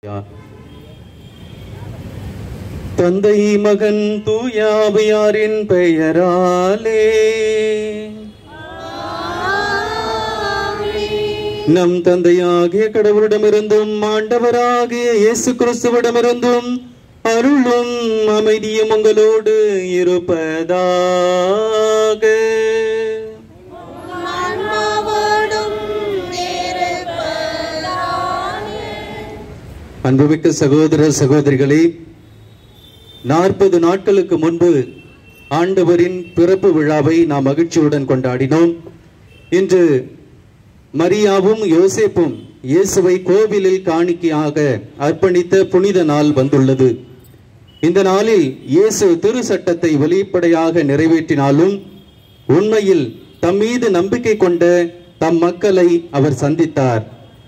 தந்தை மகன் தூயாவையாரின் பெயராலே நம் தந்தையாகிய கடவுளிடமிருந்தும் ஆண்டவராகிய இயேசு கிறிஸ்துவிடமிருந்தும் அருளும் அமைதியும் உங்களோடு இருப்பதாக ஆன்மாவோடும் இருப்பதாக. அன்புமிக்க சகோதர சகோதரிகளே நாற்பது நாட்களுக்கு முன்பு ஆண்டவரின் பிறப்பு விழாவை நாம் மகிழ்ச்சியுடன் கொண்டாடினோம் இன்று மரியாவும் யோசேப்பும் இயேசுவை கோவிலில் காணிக்கையாக அர்ப்பணித்த புனித நாள் வந்துள்ளது இந்த நாளில் இயேசு திரு சட்டத்தை வெளிப்படையாக நிறைவேற்றினாலும் உண்மையில் தம் மீது நம்பிக்கை கொண்ட தம் மக்களை அவர் சந்தித்தார்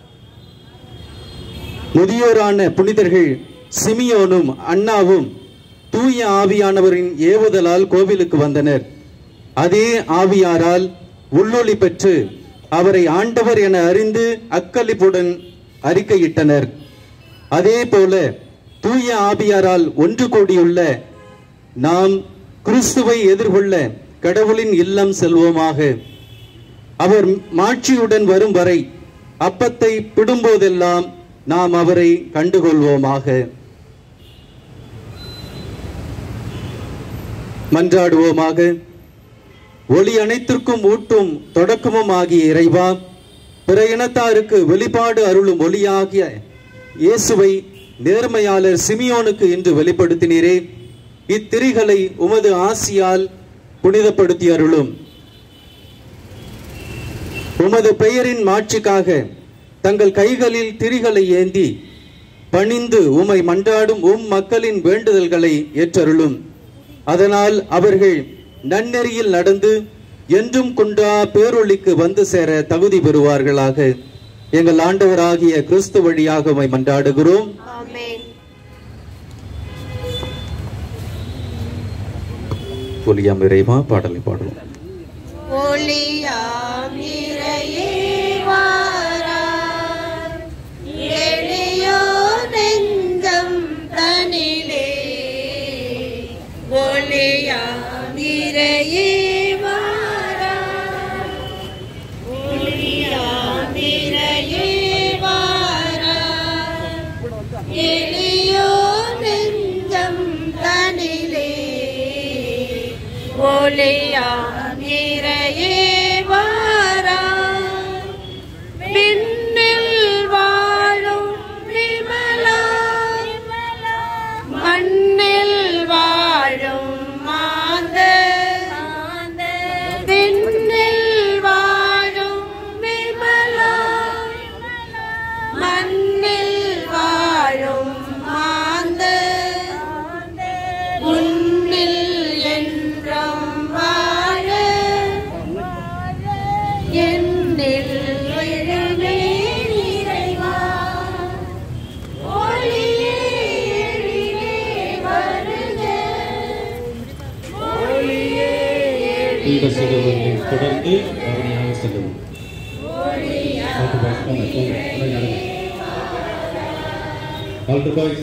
முதியோரான புனிதர்கள் சிமியோனும் அண்ணாவும் தூய ஆவியானவரின் ஏவுதலால் கோவிலுக்கு வந்தனர் அதே ஆவியாரால் உள்ளொளி பெற்று அவரை ஆண்டவர் என அறிந்து அக்களிப்புடன் அறிக்கையிட்டனர் அதே போல தூய ஆவியாரால் ஒன்று கூடியுள்ள நாம் கிறிஸ்துவை எதிர்கொள்ள கடவுளின் இல்லம் செல்வோமாக அவர் மாட்சியுடன் வரும் வரை அப்பத்தை பிடும்போதெல்லாம் நாம் அவரை கண்டுகொள்வோமாக மன்றாடுவோமாக ஒளி அனைத்திற்கும் ஊட்டும் தொடக்கமும் ஆகிய இறைவா பிற இனத்தாருக்கு வெளிப்பாடு அருளும் ஒளியாகிய இயேசுவை நேர்மையாளர் சிமியோனுக்கு இன்று வெளிப்படுத்தினீரே இத்திரிகளை உமது ஆசியால் புனிதப்படுத்தி அருளும் உமது பெயரின் மாட்சிக்காக தங்கள் கைகளில் திரிகளை ஏந்தி பணிந்து உமை மன்றாடும் உம் மக்களின் வேண்டுதல்களை ஏற்றருளும் அதனால் அவர்கள் நன்னெறியில் நடந்து என்றும் கொண்டா பேரொளிக்கு வந்து சேர தகுதி பெறுவார்களாக எங்கள் ஆண்டவராகிய கிறிஸ்து வழியாக உமை மன்றாடுகிறோம் ஆமென். ஒலியாம் இறைவா பாடலை பாடுவோம் ஒளியாம் இறையே வாராய். எளியோர் நெஞ்சம் தனிலே. ஒளியாம் இறையே வாராய். ஒளியாம் இறையே வாராய். எளியோர் நெஞ்சம் தனிலே ஒளியாம் இறையே வாராய். விண்ணில் வாழும் விமலா மண்ணில் வாழும் மாந்தர் விண்ணில் வாழும் விமலா மண்ணில் வாழும் மாந்தர் உன்னில் என்றும் வாழ என்னில் எழுமே இறைவா ஒளியே எழிலே வருக ஒளியே இந்த சிறுவர்களை தொடர்ந்து கவனியாக செல்லவும் Alto boys.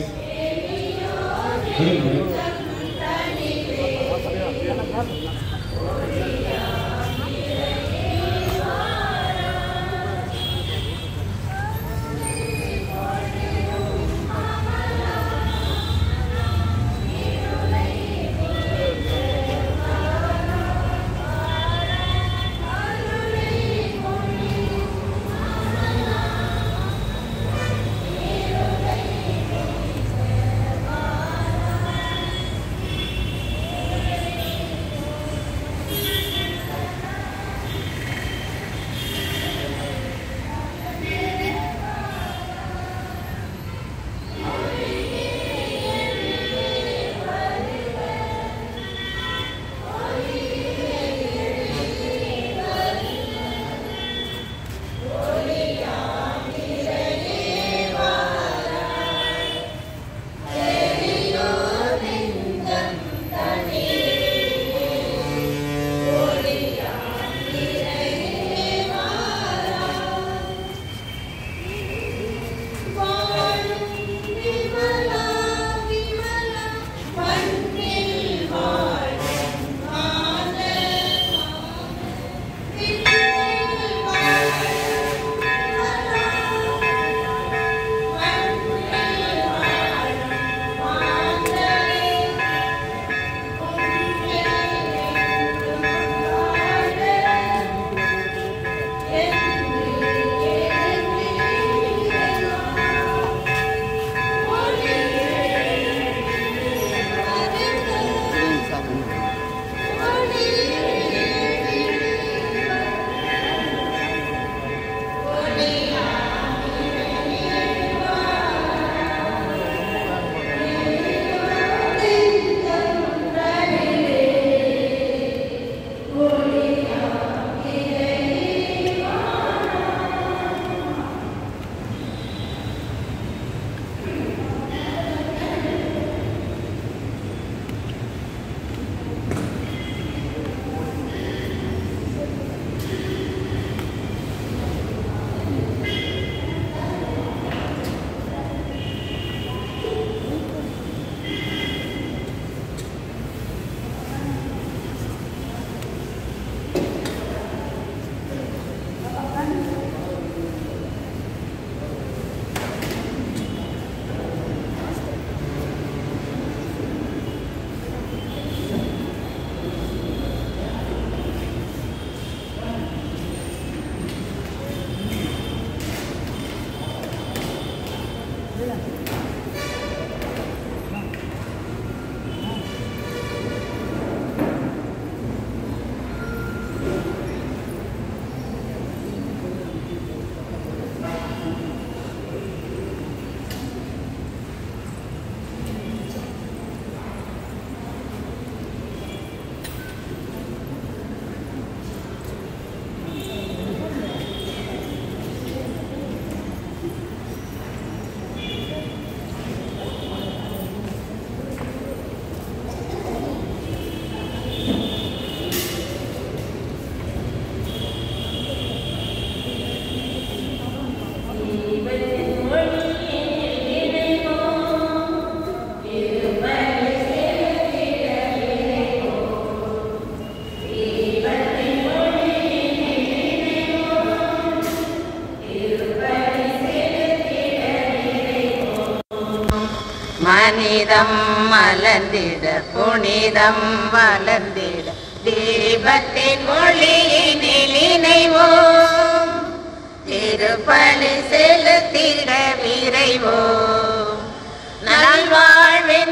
மனிதம் மலர்ந்திட புனிதம் வளர்ந்திட தீபத்தின் ஒளியினில் இணைவோம் திருப்பலி செலுத்திட விரைவோம் நல்வாழ்வின்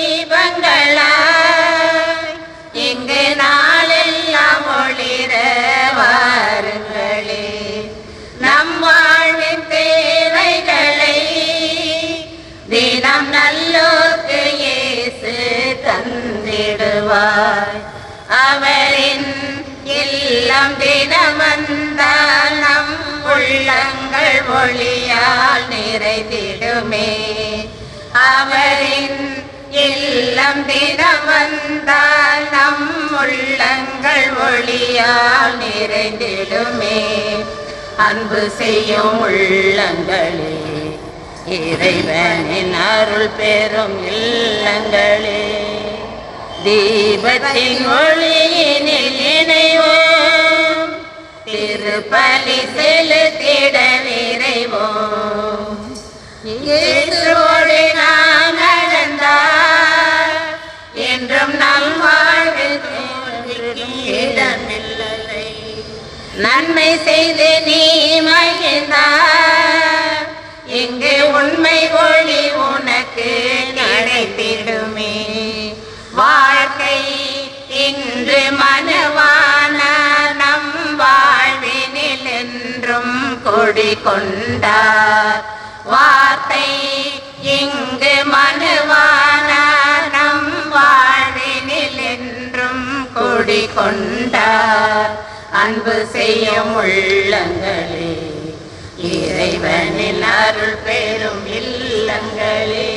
தீபங்களாய் இங்கு நாளெல்லாம் ஒளிர வாருங்களே நம் வாழ்வின் தேவைகளை தினம் நல்லோர்க்கு இயேசு தந்திடுவாய் அவரின் இல்லம் தினம் வந்தால் நம் உள்ளங்கள் ஒளியால் நிறைந்திடுமே அவரின் இல்லம் தினம் வந்தால் நம் உள்ளங்கள் ஒளியால் நிறைந்திடுமே அன்பு செய்யும் உள்ளங்களே இறைவனின் அருள் பெறும் இல்லங்களே தீபத்தின் ஒளியினில் இணைவோம் திருப்பலி செலுத்திட விரைவோம் இயேசுவோடு நாம் நடந்தால் என்றும் நம் வாழ்வில் தோல்விக்கும் இடமில்லை நன்மை செய்து நீ மகிழ்ந்தார் இங்கு உண்மை ஒளி உனக்கு கிடைத்திடுமே வாழ்க்கை இன்று மனுவான நம் வாழ்வினில் என்றும் கொடி கொண்டார் வார்த்தை இங்கு மனுவான நம் வாழ்வினில் என்றும் கொடி கொண்டார் அன்பு செய்யும் உள்ளங்களே இறைவனின் அருள் பெறும் இல்லங்களே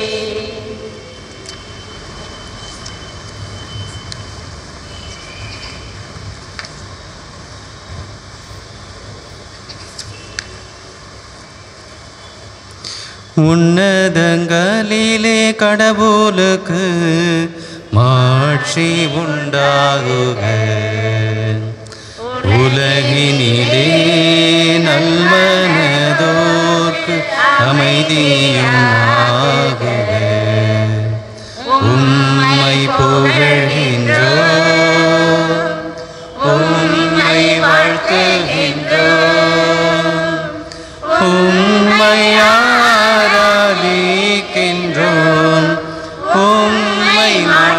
உன்னதங்களிலே கடவுளுக்கு மாட்சி உண்டாகுக உலகினிலே நல்மனதோர்க்கு அமைதியும் ஆகுக உம்மை புகழ்கின்றோ உம்மை வாழ்த்துகின்றோம் உம்மை ஆராதிக்கின்றோம் உம்மை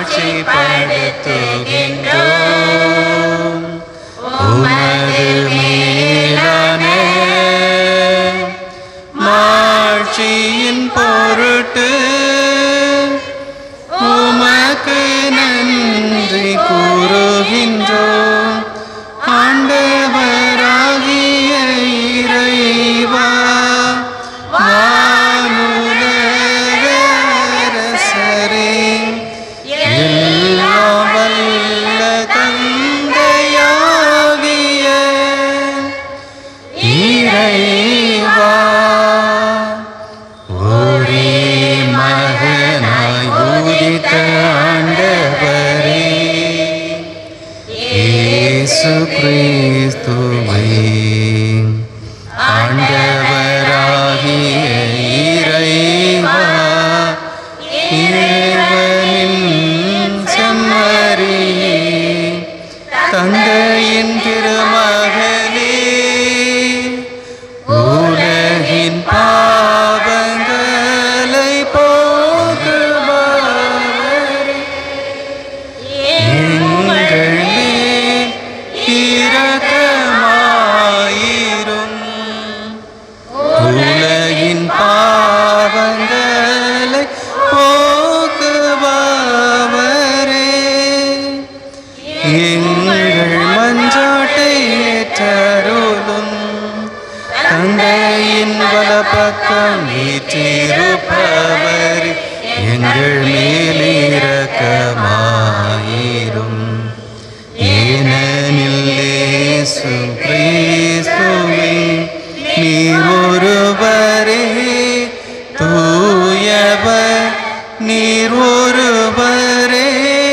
மாட்சிப்படுத்துகின்றோம் உமது மேலான மாட்சியின் பொருட்டு உமக்கு நன்றி கூறுகின்றோம் ஆண்டவராகிய இறைவா வானுலகரசரே எல்லாம் வல்ல தந்தையாகிய இறைவா ஒரே மகனாய் உதித்த ஆண்டவரே இயேசு கிறிஸ்துவை ஆண்டவராகிய இறைவா இறைவனின் செம்மறியே தந்தையின் திருமகனே உலகின் பாவங்களை போக்குபவரே எங்கள் மேல் இரக்கமாயிரும் உலகின் பாவங்களை போக்குபவரே எங்கள் மஞ்சாட்டை ஏற்றருளும் தந்தையின் வலப்பக்கம் வீற்றிருப்பவர் எங்கள் மேல் இரக்கமாயிரும் ஏனெனில் இயேசு கிறிஸ்துவே நீர் ஒருவரே தூயவர் நீர் ஒருவரே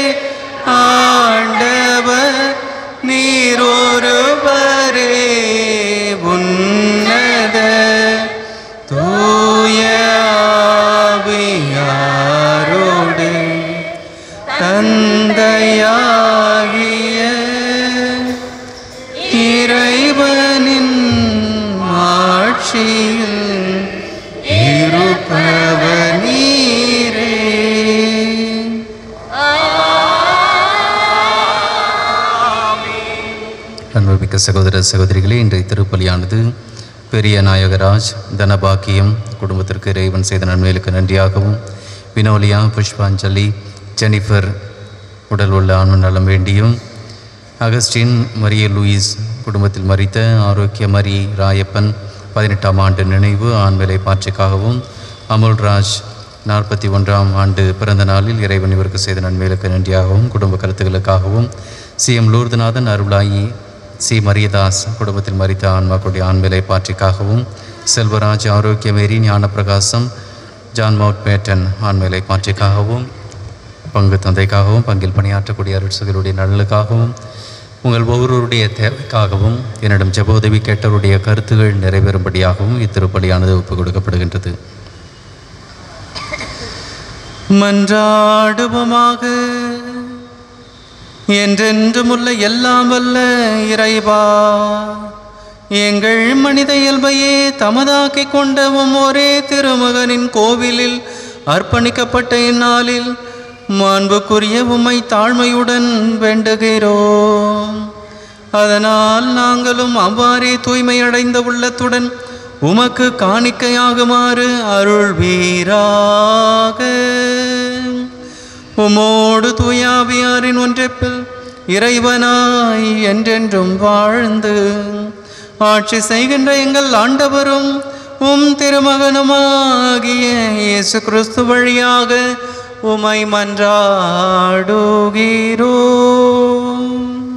ஆண்டவர் நீர் ஒருவரே உன்னத தூய ஆவியார் அன்புமிக்க சகோதர சகோதரிகளே இன்றைய திருப்பலியானது பெரிய நாயகராஜ் தனபாக்கியம் குடும்பத்திற்கு இறைவன் செய்த நன்மைகளுக்கு நன்றியாகவும் வினோலியா புஷ்பாஞ்சலி ஜெனிஃபர் உடல் உள்ள ஆன்ம நலம் வேண்டியும் அகஸ்டின் மரிய லூயிஸ் குடும்பத்தில் மறித்த ஆரோக்கிய மரி ராயப்பன் பதினெட்டாம் ஆண்டு நினைவு ஆண்வேலை பாட்சிக்காகவும் அமுல்ராஜ் நாற்பத்தி ஒன்றாம் ஆண்டு பிறந்த நாளில் இறைவன் இவருக்கு செய்த நன்மைகளுக்கு நன்றியாகவும் குடும்ப கருத்துக்களுக்காகவும் C M Lourdunathan Arulayi C Mariyadas குடும்பத்தில் மறித்த ஆன்மாக்களுடைய ஆண்வேலை பாட்சிக்காகவும் செல்வராஜ் ஆரோக்கியமேரி ஞானப்பிரகாசம் ஜான் மவுட் பேட்டன் ஆண்வேலை பாட்சிக்காகவும் பங்கு தந்தைக்காகவும் பங்கில் பணியாற்றக்கூடிய அரசுகளுடைய நலனுக்காகவும் உங்கள் ஒவ்வொருவருடைய தேவைக்காகவும் என்னிடம் ஜெப உதவி கேட்டவருடைய கருத்துகள் நிறைவேறும்படியாகவும் இத்திருப்பலியானது ஒப்புக் கொடுக்கப்படுகின்றது மன்றாடுவோமாக என்றென்றுமுள்ள எல்லாம் வல்ல இறைவா எங்கள் மனித இயல்பையே தமதாக்கிக் கொண்ட உம் ஒரே திருமகனின் கோவிலில் அர்ப்பணிக்கப்பட்ட இந்நாளில் மாண்புக்குரிய உம்மை தாழ்மையுடன் வேண்டுகிறோம் அதனால் நாங்களும் அவ்வாறே தூய்மையடைந்த உள்ளத்துடன் உமக்கு காணிக்கையாகுமாறு அருள்வீராக உமோடு தூயாவியாரின் ஒன்றைப்பில் இறைவனாய் என்றென்றும் வாழ்ந்து ஆட்சி செய்கின்ற எங்கள் ஆண்டவரும் உம் திருமகனுமாகிய இயேசு கிறிஸ்து வழியாக உமை மன்றாடுகிறோம்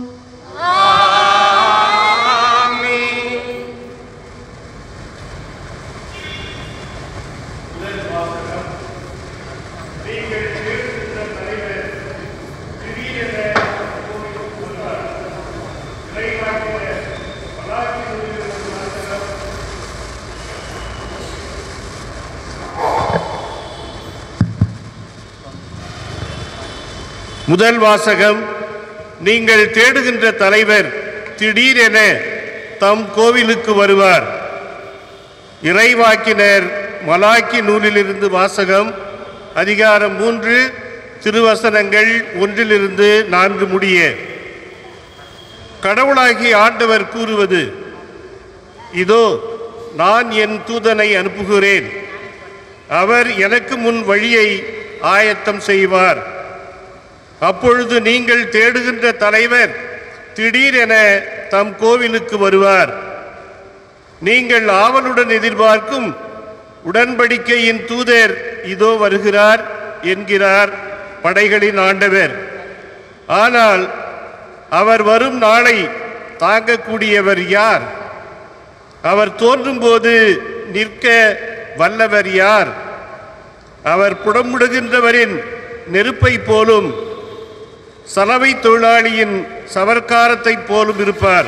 முதல் வாசகம் நீங்கள் தேடுகின்ற தலைவர் திடீரென தம் கோவிலுக்கு வருவார் இறைவாக்கினர் மலாக்கி நூலிலிருந்து வாசகம் அதிகாரம் மூன்று திருவசனங்கள் ஒன்றிலிருந்து நான்கு முடிய கடவுளாகிய ஆண்டவர் கூறுவது இதோ நான் என் தூதனை அனுப்புகிறேன் அவர் எனக்கு முன் வழியை ஆயத்தம் செய்வார் அப்பொழுது நீங்கள் தேடுகின்ற தலைவர் திடீரென தம் கோவிலுக்கு வருவார் நீங்கள் ஆவலுடன் எதிர்பார்க்கும் உடன்படிக்கையின் தூதர் இதோ வருகிறார் என்கிறார் படைகளின் ஆண்டவர் ஆனால் அவர் வரும் நாளை தாங்கக்கூடியவர் யார் அவர் தோன்றும்போது நிற்க வல்லவர் யார் அவர் புடமுடுகின்றவரின் நெருப்பை போலும் சலவை தொழிலாளியின் சவர்க்காரத்தைப் போலும் இருப்பார்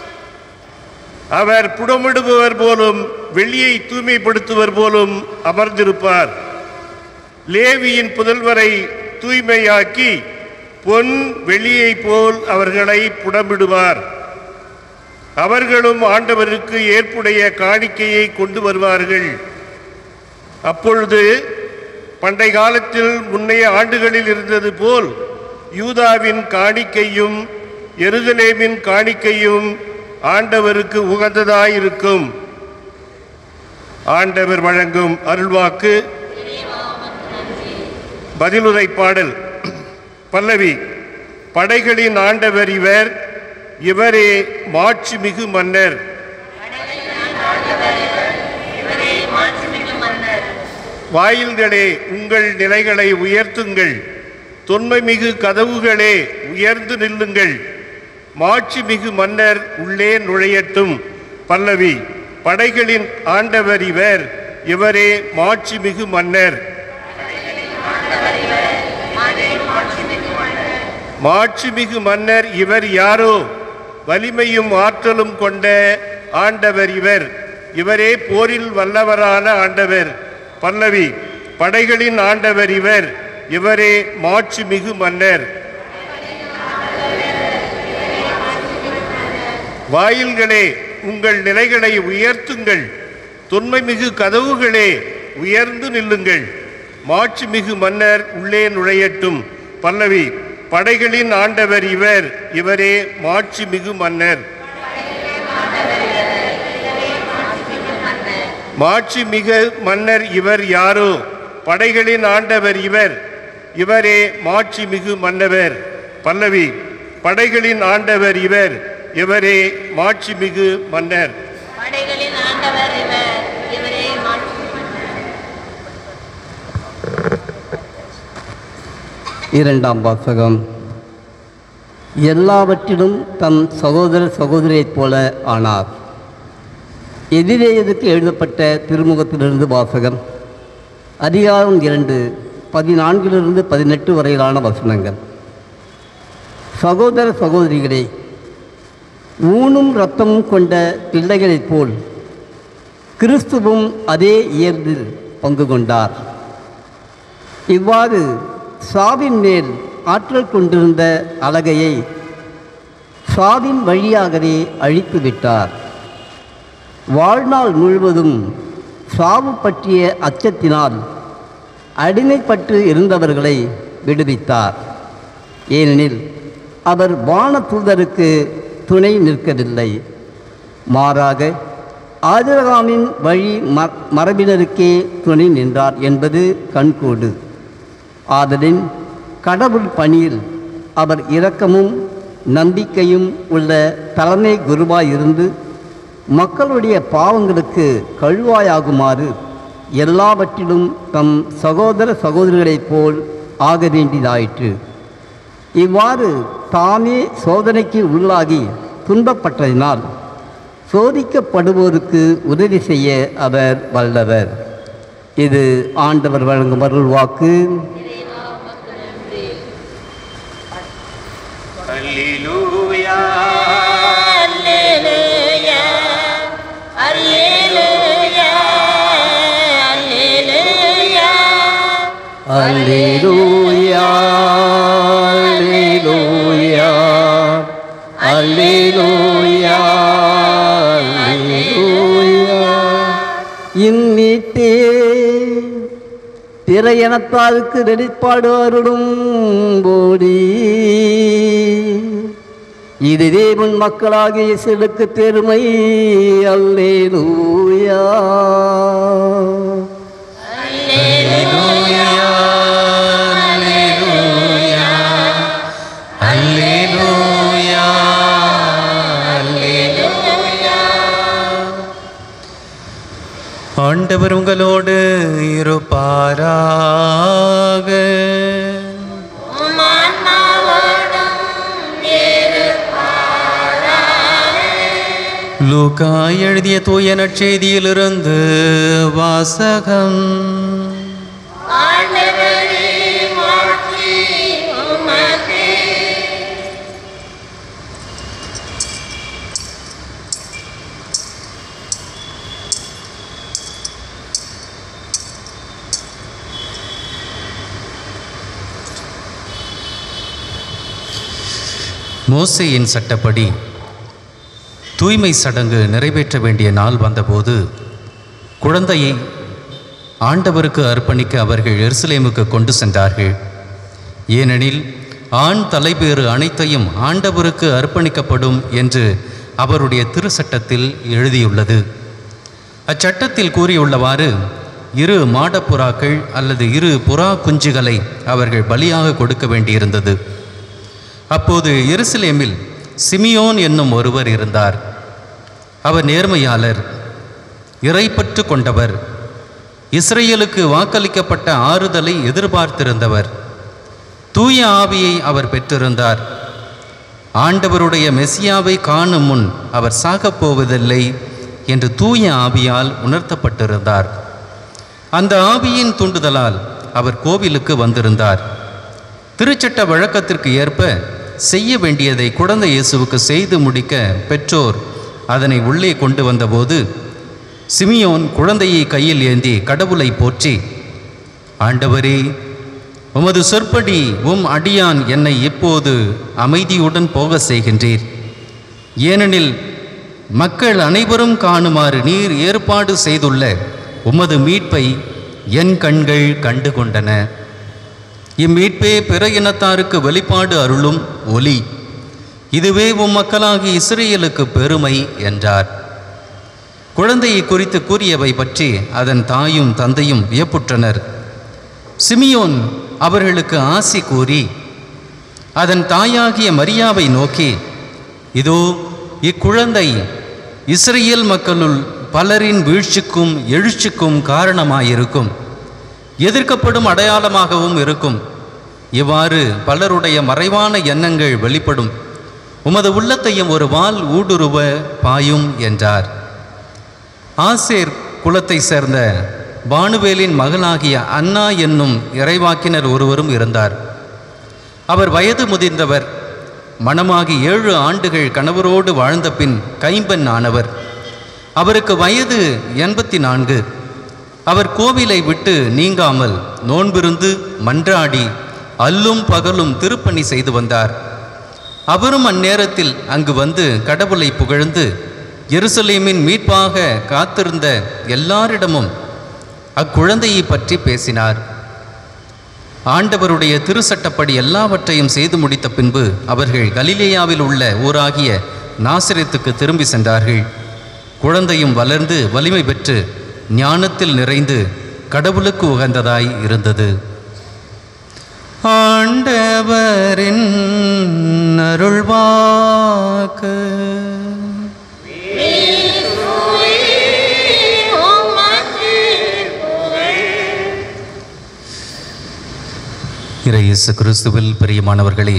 அவர் புடமிடுபவர் போலும் வெள்ளியை தூய்மைப்படுத்துவர் போலும் அமர்ந்திருப்பார் லேவியின் புதல்வரை தூய்மையாக்கி பொன் வெள்ளியைப் போல் அவர்களை புடமிடுவார் அவர்களும் ஆண்டவருக்கு ஏற்புடைய காணிக்கையை கொண்டு வருவார்கள் அப்பொழுது பண்டை காலத்தில் முன்னைய ஆண்டுகளில் இருந்தது போல் யூதாவின் காணிக்கையும் எருசலேமின் காணிக்கையும் ஆண்டவருக்கு உகந்ததாயிருக்கும் ஆண்டவர் வழங்கும் அருள்வாக்கு பதிலுரை பாடல் பல்லவி படைகளின் ஆண்டவர் இவர் இவரே மாட்சிமிகு மன்னர் வாயில்களே உங்கள் நிலைகளை உயர்த்துங்கள் தொன்மைமிகு கதவுகளே உயர்ந்து நில்லுங்கள் மாட்சிமிகு மன்னர் உள்ளே நுழையட்டும் பல்லவி படைகளின் ஆண்டவர் இவர் இவரே மாட்சிமிகு மன்னர் மாட்சிமிகு மன்னர் இவர் யாரோ வலிமையும் ஆற்றலும் கொண்ட ஆண்டவர் இவர் இவரே போரில் வல்லவரான ஆண்டவர் பல்லவி படைகளின் ஆண்டவர் இவர் இவரே மாட்சிமிகு மன்னர் வாயில்களே உங்கள் நிலைகளை உயர்த்துங்கள் தொன்மைமிகு கதவுகளே உயர்ந்து நில்லுங்கள் மாட்சிமிகு மன்னர் உள்ளே நுழையட்டும் பல்லவி படைகளின் ஆண்டவர் இவர் இவரே மாட்சிமிகு மன்னர் மாட்சி மிக மன்னர் இவர் யாரோ படைகளின் ஆண்டவர் இவர் இவரே மாட்சி மிகு மன்னவர் பல்லவி படைகளின் ஆண்டவர் இவர் இவரே மாட்சி மிகு மன்னர் படைகளின் ஆண்டவர் இவர் இவரே மாட்சி இரண்டாம் வாசகம் எல்லாவற்றிலும் தம் சகோதர சகோதரியைப் போல ஆனார் எதிரேயதுக்கு எழுதப்பட்ட திருமுகத்திலிருந்து வாசகம் அதிகாரம் இரண்டு பதினான்கிலிருந்து பதினெட்டு வரையிலான வசனங்கள் சகோதர சகோதரிகளே ஊனும் இரத்தமும் கொண்ட பிள்ளைகளைப் போல் கிறிஸ்துவும் அதே இயல்பில் பங்கு கொண்டார் இவ்வாறு சாவின் மேல் ஆற்றல் கொண்டிருந்த அழகையை சாவின் வழியாகவே அழித்து விட்டார் வாழ்நாள் முழுவதும் சாவு பற்றிய அச்சத்தினால் அடிமைப்பட்டு இருந்தவர்களை விடுவித்தார் ஏனெனில் அவர் வான தூதருக்கு துணை நிற்கவில்லை மாறாக ஆதிரகாமின் வழி ம மரபினருக்கே துணை நின்றார் என்பது கண்கூடு ஆதலின் கடவுள் பணியில் அவர் இரக்கமும் நம்பிக்கையும் உள்ள தலைமை குருவாயிருந்து மக்களுடைய பாவங்களுக்கு கழுவாயாகுமாறு எல்லாவற்றிலும் தம் சகோதர சகோதரிகளைப் போல் ஆக வேண்டியதாயிற்று இவ்வாறு தாமே சோதனைக்கு உள்ளாகி துன்பப்பட்டதினால் சோதிக்கப்படுவோருக்கு உதவி செய்ய அவர் வல்லவர் இது ஆண்டவர் வழங்கும் அருள் வாக்கு அல்லேலூயா அல்லேலூயா அல்லேலூயா அல்லேலூயா அல்லேலூயா அல்லேலூயா அல்லேலூயா இந்நீட்டே திரையனத்தாருக்கு நெடிப்பாடு அருளும் போடி இதுவே முன் மக்களாகிய சிலுக்கு பெருமை அல்லேலூயா அல்லேலூயா ஆண்டவர் உங்களோடு இருப்பாராக லூக்கா எழுதிய தூய நற்செய்தியிலிருந்து வாசகம் ஆண்டவரே மாட்சி உமக்கே மோசேயின் சட்டப்படி தூய்மை சடங்கு நிறைவேற்ற வேண்டிய நாள் வந்தபோது குழந்தையை ஆண்டவருக்கு அர்ப்பணிக்க அவர்கள் எருசலேமுக்கு கொண்டு சென்றார்கள் ஏனெனில் ஆண் தலைப்பேறு அனைத்தையும் ஆண்டவருக்கு அர்ப்பணிக்கப்படும் என்று அவருடைய திருச்சட்டத்தில் எழுதியுள்ளது அச்சட்டத்தில் கூறியுள்ளவாறு இரு மாடப்புறாக்கள் அல்லது இரு புறா குஞ்சுகளை அவர்கள் பலியாக கொடுக்க வேண்டியிருந்தது அப்போது எருசலேமில் சிமியோன் என்னும் ஒருவர் இருந்தார் அவர் நேர்மையாளர் இறைப்பற்று கொண்டவர் இஸ்ரேலுக்கு வாக்களிக்கப்பட்ட ஆறுதலை எதிர்பார்த்திருந்தவர் தூய ஆவியை அவர் பெற்றிருந்தார் ஆண்டவருடைய மெசியாவை காணும் முன் அவர் சாகப் போவதில்லை என்று தூய ஆவியால் உணர்த்தப்பட்டிருந்தார் அந்த ஆவியின் தூண்டுதலால் அவர் கோவிலுக்கு வந்திருந்தார் திருச்சட்ட வழக்கத்திற்கு ஏற்ப செய்ய வேண்டியதை குழந்தை இயேசுவுக்கு செய்து முடிக்க பெற்றோர் அதனை உள்ளே கொண்டு வந்தபோது சிமியோன் குழந்தையை கையில் ஏந்தி கடவுளை போற்றி ஆண்டவரே உமது சொற்படி உம் அடியான் என்னை இப்போது அமைதியுடன் போக செய்கின்றீர் ஏனெனில் மக்கள் அனைவரும் காணுமாறு நீர் ஏற்பாடு செய்துள்ள உமது மீட்பை என் கண்கள் கண்டு கொண்டன இம்மீட்பே பிற இனத்தாருக்கு வெளிப்பாடு அருளும் ஒலி இதுவே உம் மக்களாகி இஸ்ரேலுக்கு பெருமை என்றார் குழந்தையை குறித்து கூறியவை பற்றி அதன் தாயும் தந்தையும் வியப்புற்றனர் சிமியோன் அவர்களுக்கு ஆசி கூறி அதன் தாயாகிய மரியாவை நோக்கி இதோ இக்குழந்தை இஸ்ரேல் மக்களுள் பலரின் வீழ்ச்சிக்கும் எழுச்சிக்கும் காரணமாயிருக்கும் எதிர்க்கப்படும் அடையாளமாகவும் இருக்கும் இவ்வாறு பலருடைய மறைவான எண்ணங்கள் வெளிப்படும் உமது உள்ளத்தையும் ஒரு வாள் ஊடுருவ பாயும் என்றார் ஆசேர் குலத்தை சேர்ந்த பானுவேலின் மகனாகிய அன்னா என்னும் இறைவாக்கினர் ஒருவரும் இருந்தார் அவர் வயது முதிர்ந்தவர் மணமாகி ஏழு ஆண்டுகள் கணவரோடு வாழ்ந்த பின் கைம்பெண் ஆனவர் அவருக்கு வயது எண்பத்தி நான்கு அவர் கோவிலை விட்டு நீங்காமல் நோன்பிருந்து மன்றாடி அல்லும் பகலும் திருப்பணி செய்து வந்தார் அவரும் அந்நேரத்தில் அங்கு வந்து கடவுளை புகழ்ந்து எருசலேமின் மீட்பாக காத்திருந்த எல்லாரிடமும் அக்குழந்தையை பற்றி பேசினார் ஆண்டவருடைய திருச்சட்டப்படி எல்லாவற்றையும் செய்து முடித்த பின்பு அவர்கள் கலிலேயாவில் உள்ள ஊராகிய நாசிரியத்துக்கு திரும்பி சென்றார்கள் குழந்தையும் வளர்ந்து வலிமை பெற்று ஞானத்தில் நிறைந்து கடவுளுக்கு உகந்ததாய் இருந்தது ஆண்டவரின் அருள்வாக்கு இறையேசு கிறிஸ்துவில் பிரியமானவர்களே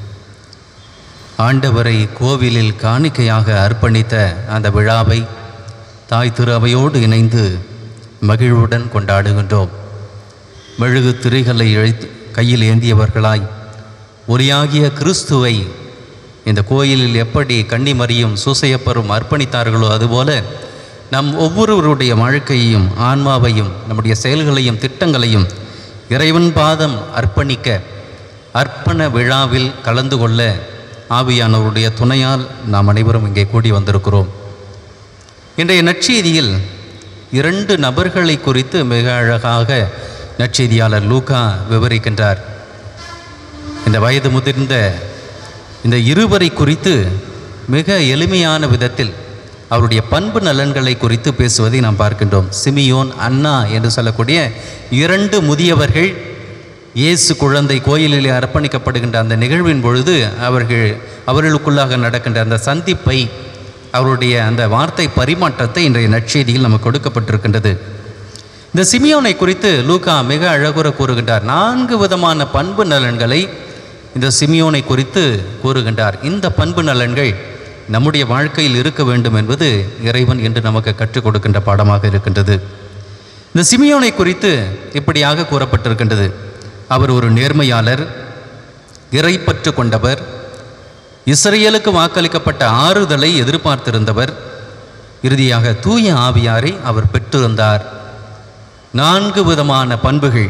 ஆண்டவரை கோவிலில் காணிக்கையாக அர்ப்பணித்த அந்த விழாவை தாய் திரு அவையோடு இணைந்து மகிழ்வுடன் கொண்டாடுகின்றோம் மெழுகு திரைகளை இழைத்து கையில் ஏந்தியவர்களாய் ஒளியாகிய கிறிஸ்துவை இந்த கோயிலில் எப்படி கன்னிமரியும் சூசையப்பரும் அர்ப்பணித்தார்களோ அதுபோல நம் ஒவ்வொருவருடைய வாழ்க்கையையும் ஆன்மாவையும் நம்முடைய செயல்களையும் திட்டங்களையும் இறைவன் பாதம் அர்ப்பணிக்க அர்ப்பண விழாவில் கலந்து கொள்ள ஆவியானவருடைய துணையால் நாம் அனைவரும் இங்கே கூடி வந்திருக்கிறோம் இன்றைய நற்செய்தியில் இரண்டு நபர்களை குறித்து மிக அழகாக நற்செய்தியாளர் லூகா விவரிக்கின்றார் இந்த வயது முதிர்ந்த இந்த இருவரை குறித்து மிக எளிமையான விதத்தில் அவருடைய பண்பு நலன்களை குறித்து பேசுவதை நாம் பார்க்கின்றோம் சிமியோன் அண்ணா என்று சொல்லக்கூடிய இரண்டு முதியவர்கள் இயேசு குழந்தை கோயிலிலே அர்ப்பணிக்கப்படுகின்ற அந்த நிகழ்வின் பொழுது அவர்கள் அவர்களுக்குள்ளாக நடக்கின்ற அந்த சந்திப்பை அவருடைய அந்த வார்த்தை பரிமாற்றத்தை இன்றைய நற்செய்தியில் நமக்கு கொடுக்கப்பட்டிருக்கின்றது இந்த சிமியோனை குறித்து லூகா மிக அழகுற கூறுகின்றார் நான்கு விதமான பண்பு நலன்களை இந்த சிமியோனை குறித்து கூறுகின்றார் இந்த பண்பு நலன்கள் நம்முடைய வாழ்க்கையில் இருக்க வேண்டும் என்பது இறைவன் என்று நமக்கு கற்றுக் கொடுக்கின்ற பாடமாக இருக்கின்றது இந்த சிமியோனை குறித்து இப்படியாக கூறப்பட்டிருக்கின்றது அவர் ஒரு நேர்மையாளர் இறைப்பற்று கொண்டவர் இஸ்ரேலுக்கு வாக்களிக்கப்பட்ட ஆறுதலை எதிர்பார்த்திருந்தவர் இறுதியாக தூய ஆவியாரை அவர் பெற்றிருந்தார் நான்கு விதமான பண்புகள்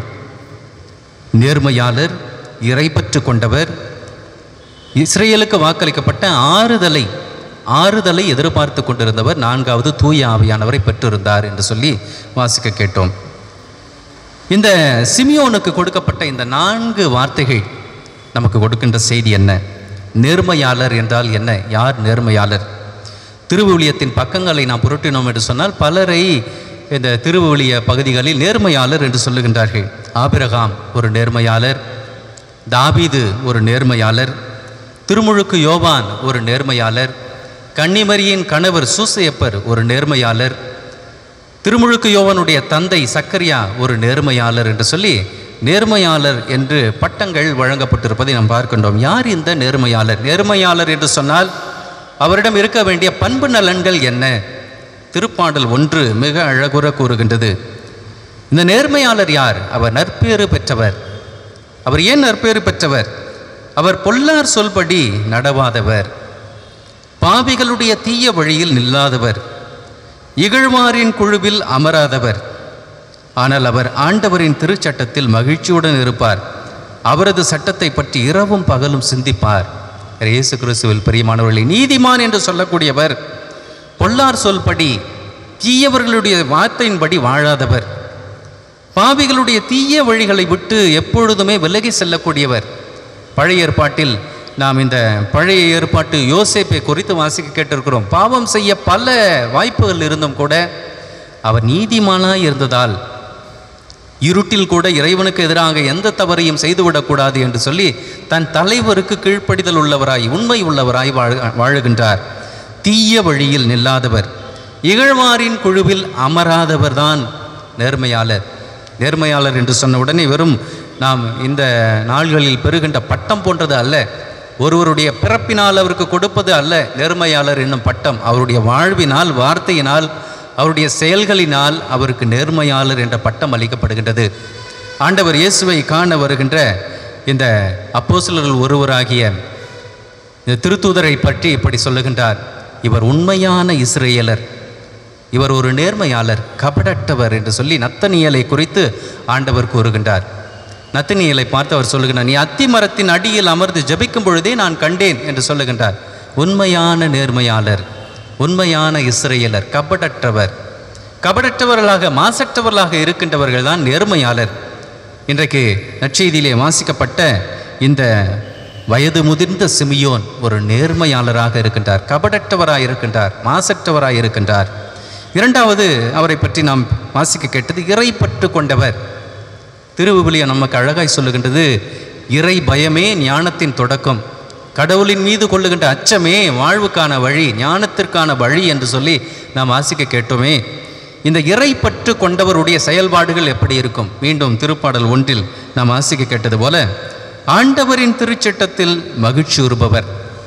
நேர்மையாளர் இறைப்பற்று கொண்டவர் இஸ்ரேலுக்கு வாக்களிக்கப்பட்ட ஆறுதலை ஆறுதலை எதிர்பார்த்து கொண்டிருந்தவர் நான்காவது தூய ஆவியானவரை பெற்றிருந்தார் என்று சொல்லி வாசிக்க கேட்டோம் இந்த சிமியோனுக்கு கொடுக்கப்பட்ட இந்த நான்கு வார்த்தைகள் நமக்கு கொடுக்கின்ற செய்தி என்ன நேர்மையாளர் என்றால் என்ன யார் நேர்மையாளர் திருவிவிலியத்தின் பக்கங்களை நாம் புரட்டினோம் என்று சொன்னால் பலரை இந்த திருவிவிலிய பகுதிகளில் நேர்மையாளர் என்று சொல்லுகின்றார்கள் ஆபிரகாம் ஒரு நேர்மையாளர் தாபீது ஒரு நேர்மையாளர் திருமுழுக்கு யோவான் ஒரு நேர்மையாளர் கன்னிமரியின் கணவர் சூசையப்பர் ஒரு நேர்மையாளர் திருமுழுக்கு யோவனுடைய தந்தை சக்கரியா ஒரு நேர்மையாளர் என்று சொல்லி நேர்மையாளர் என்று பட்டங்கள் வழங்கப்பட்டிருப்பதை நாம் பார்க்கின்றோம் யார் இந்த நேர்மையாளர் நேர்மையாளர் என்று சொன்னால் அவரிடம் இருக்க வேண்டிய பண்பு நலன்கள் என்ன திருப்பாடல் ஒன்று மிக அழகுற கூறுகின்றது இந்த நேர்மையாளர் யார் அவர் நற்பேறு பெற்றவர் அவர் ஏன் நற்பேறு பெற்றவர் அவர் பொல்லார் சொல்படி நடவாதவர் பாவிகளுடைய தீய வழியில் நில்லாதவர் இகழ்வாரின் குழுவில் அமராதவர் ஆனால் அவர் ஆண்டவரின் திருச்சட்டத்தில் மகிழ்ச்சியுடன் இருப்பார் அவரது சட்டத்தை பற்றி இரவும் பகலும் சிந்திப்பார் இயேசு கிறிஸ்துவில் பிரியமானவர்களை நீதிமான் என்று சொல்லக்கூடியவர் பொல்லார் சொல்படி தீயவர்களுடைய வார்த்தையின்படி வாழாதவர் பாவிகளுடைய தீய வழிகளை விட்டு எப்பொழுதுமே விலகி செல்லக்கூடியவர் பழைய ஏற்பாட்டில் நாம் இந்த பழைய ஏற்பாட்டு யோசேப்பை குறித்து வாசிக்க கேட்டிருக்கிறோம் பாவம் செய்ய பல வாய்ப்புகள் இருந்தும் கூட அவர் நீதிமானாய் இருந்ததால் இருட்டில் கூட இறைவனுக்கு எதிராக எந்த தவறையும் செய்துவிடக்கூடாது என்று சொல்லி தன் தலைவருக்கு கீழ்ப்படிதல் உள்ளவராய் உண்மை உள்ளவராய் வாழ வாழுகின்றார் தீய வழியில் நில்லாதவர் இகழ்வாரின் குழுவில் அமராதவர் தான் நேர்மையாளர் நேர்மையாளர் என்று சொன்ன உடனே வெறும் நாம் இந்த நாள்களில் பெறுகின்ற பட்டம் போன்றது அல்ல ஒருவருடைய பிறப்பினால் அவருக்கு கொடுப்பது அல்ல நேர்மையாளர் என்னும் பட்டம் அவருடைய வாழ்வினால் வார்த்தையினால் அவருடைய செயல்களினால் அவருக்கு நேர்மையாளர் என்ற பட்டம் அளிக்கப்படுகின்றது ஆண்டவர் இயேசுவை காண வருகின்ற இந்த அப்போஸ்தலர்கள் ஒருவராகிய இந்த திருத்தூதரை பற்றி இப்படி சொல்லுகின்றார் இவர் உண்மையான இஸ்ரேலர் இவர் ஒரு நேர்மையாளர் கபடற்றவர் என்று சொல்லி நத்தனியலை குறித்து ஆண்டவர் கூறுகின்றார் நத்தனியலை பார்த்து அவர் சொல்லுகின்றார் நீ அத்தி மரத்தின் அடியில் அமர்ந்து ஜெபிக்கும் பொழுதே நான் கண்டேன் என்று சொல்லுகின்றார் உண்மையான நேர்மையாளர் உண்மையான இஸ்ரேலர் கபடற்றவர் கபடற்றவர்களாக மாசற்றவர்களாக இருக்கின்றவர்கள் தான் நேர்மையாளர் இன்றைக்கு நற்செய்தியிலே வாசிக்கப்பட்ட இந்த வயது முதிர்ந்த சிமியோன் ஒரு நேர்மையாளராக இருக்கின்றார் கபடற்றவராய் இருக்கின்றார் மாசற்றவராய் இருக்கின்றார் இரண்டாவது அவரை பற்றி நாம் வாசிக்க கேட்டது இறைப்பற்று கொண்டவர் திருவிவிலியம் நமக்கு அழகாய் சொல்லுகின்றது இறை பயமே ஞானத்தின் தொடக்கம் கடவுளின் மீது கொள்ளுகின்ற அச்சமே வாழ்வுக்கான வழி ஞானத்திற்கான வழி என்று சொல்லி நாம் வாசிக்க கேட்டோமே இந்த இறை பற்று கொண்டவருடைய செயல்பாடுகள் எப்படி இருக்கும் மீண்டும் திருப்பாடல் ஒன்றில் நாம் வாசிக்க கேட்டது போல ஆண்டவரின் திருச்சட்டத்தில் மகிழ்ச்சியுறுபவர்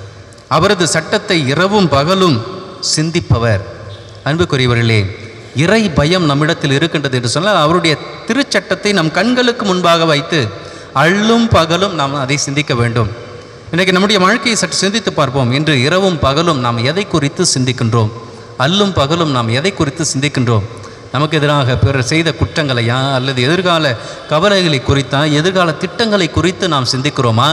அவரது சட்டத்தை இரவும் பகலும் சிந்திப்பவர் அன்புக்குரியவர்களே இறை பயம் நம்மிடத்தில் இருக்கின்றது என்று சொன்னால் அவருடைய திருச்சட்டத்தை நம் கண்களுக்கு முன்பாக வைத்து அள்ளும் பகலும் நாம் அதை சிந்திக்க வேண்டும் இன்றைக்கு நம்முடைய வாழ்க்கையை சற்று சிந்தித்து பார்ப்போம் இன்று இரவும் பகலும் நாம் எதை குறித்து சிந்திக்கின்றோம் அல்லும் பகலும் நாம் எதை குறித்து சிந்திக்கின்றோம் நமக்கு எதிராக பிறர் செய்த குற்றங்களையா அல்லது எதிர்கால கவலைகளை குறித்தா எதிர்கால திட்டங்களை குறித்து நாம் சிந்திக்கிறோமா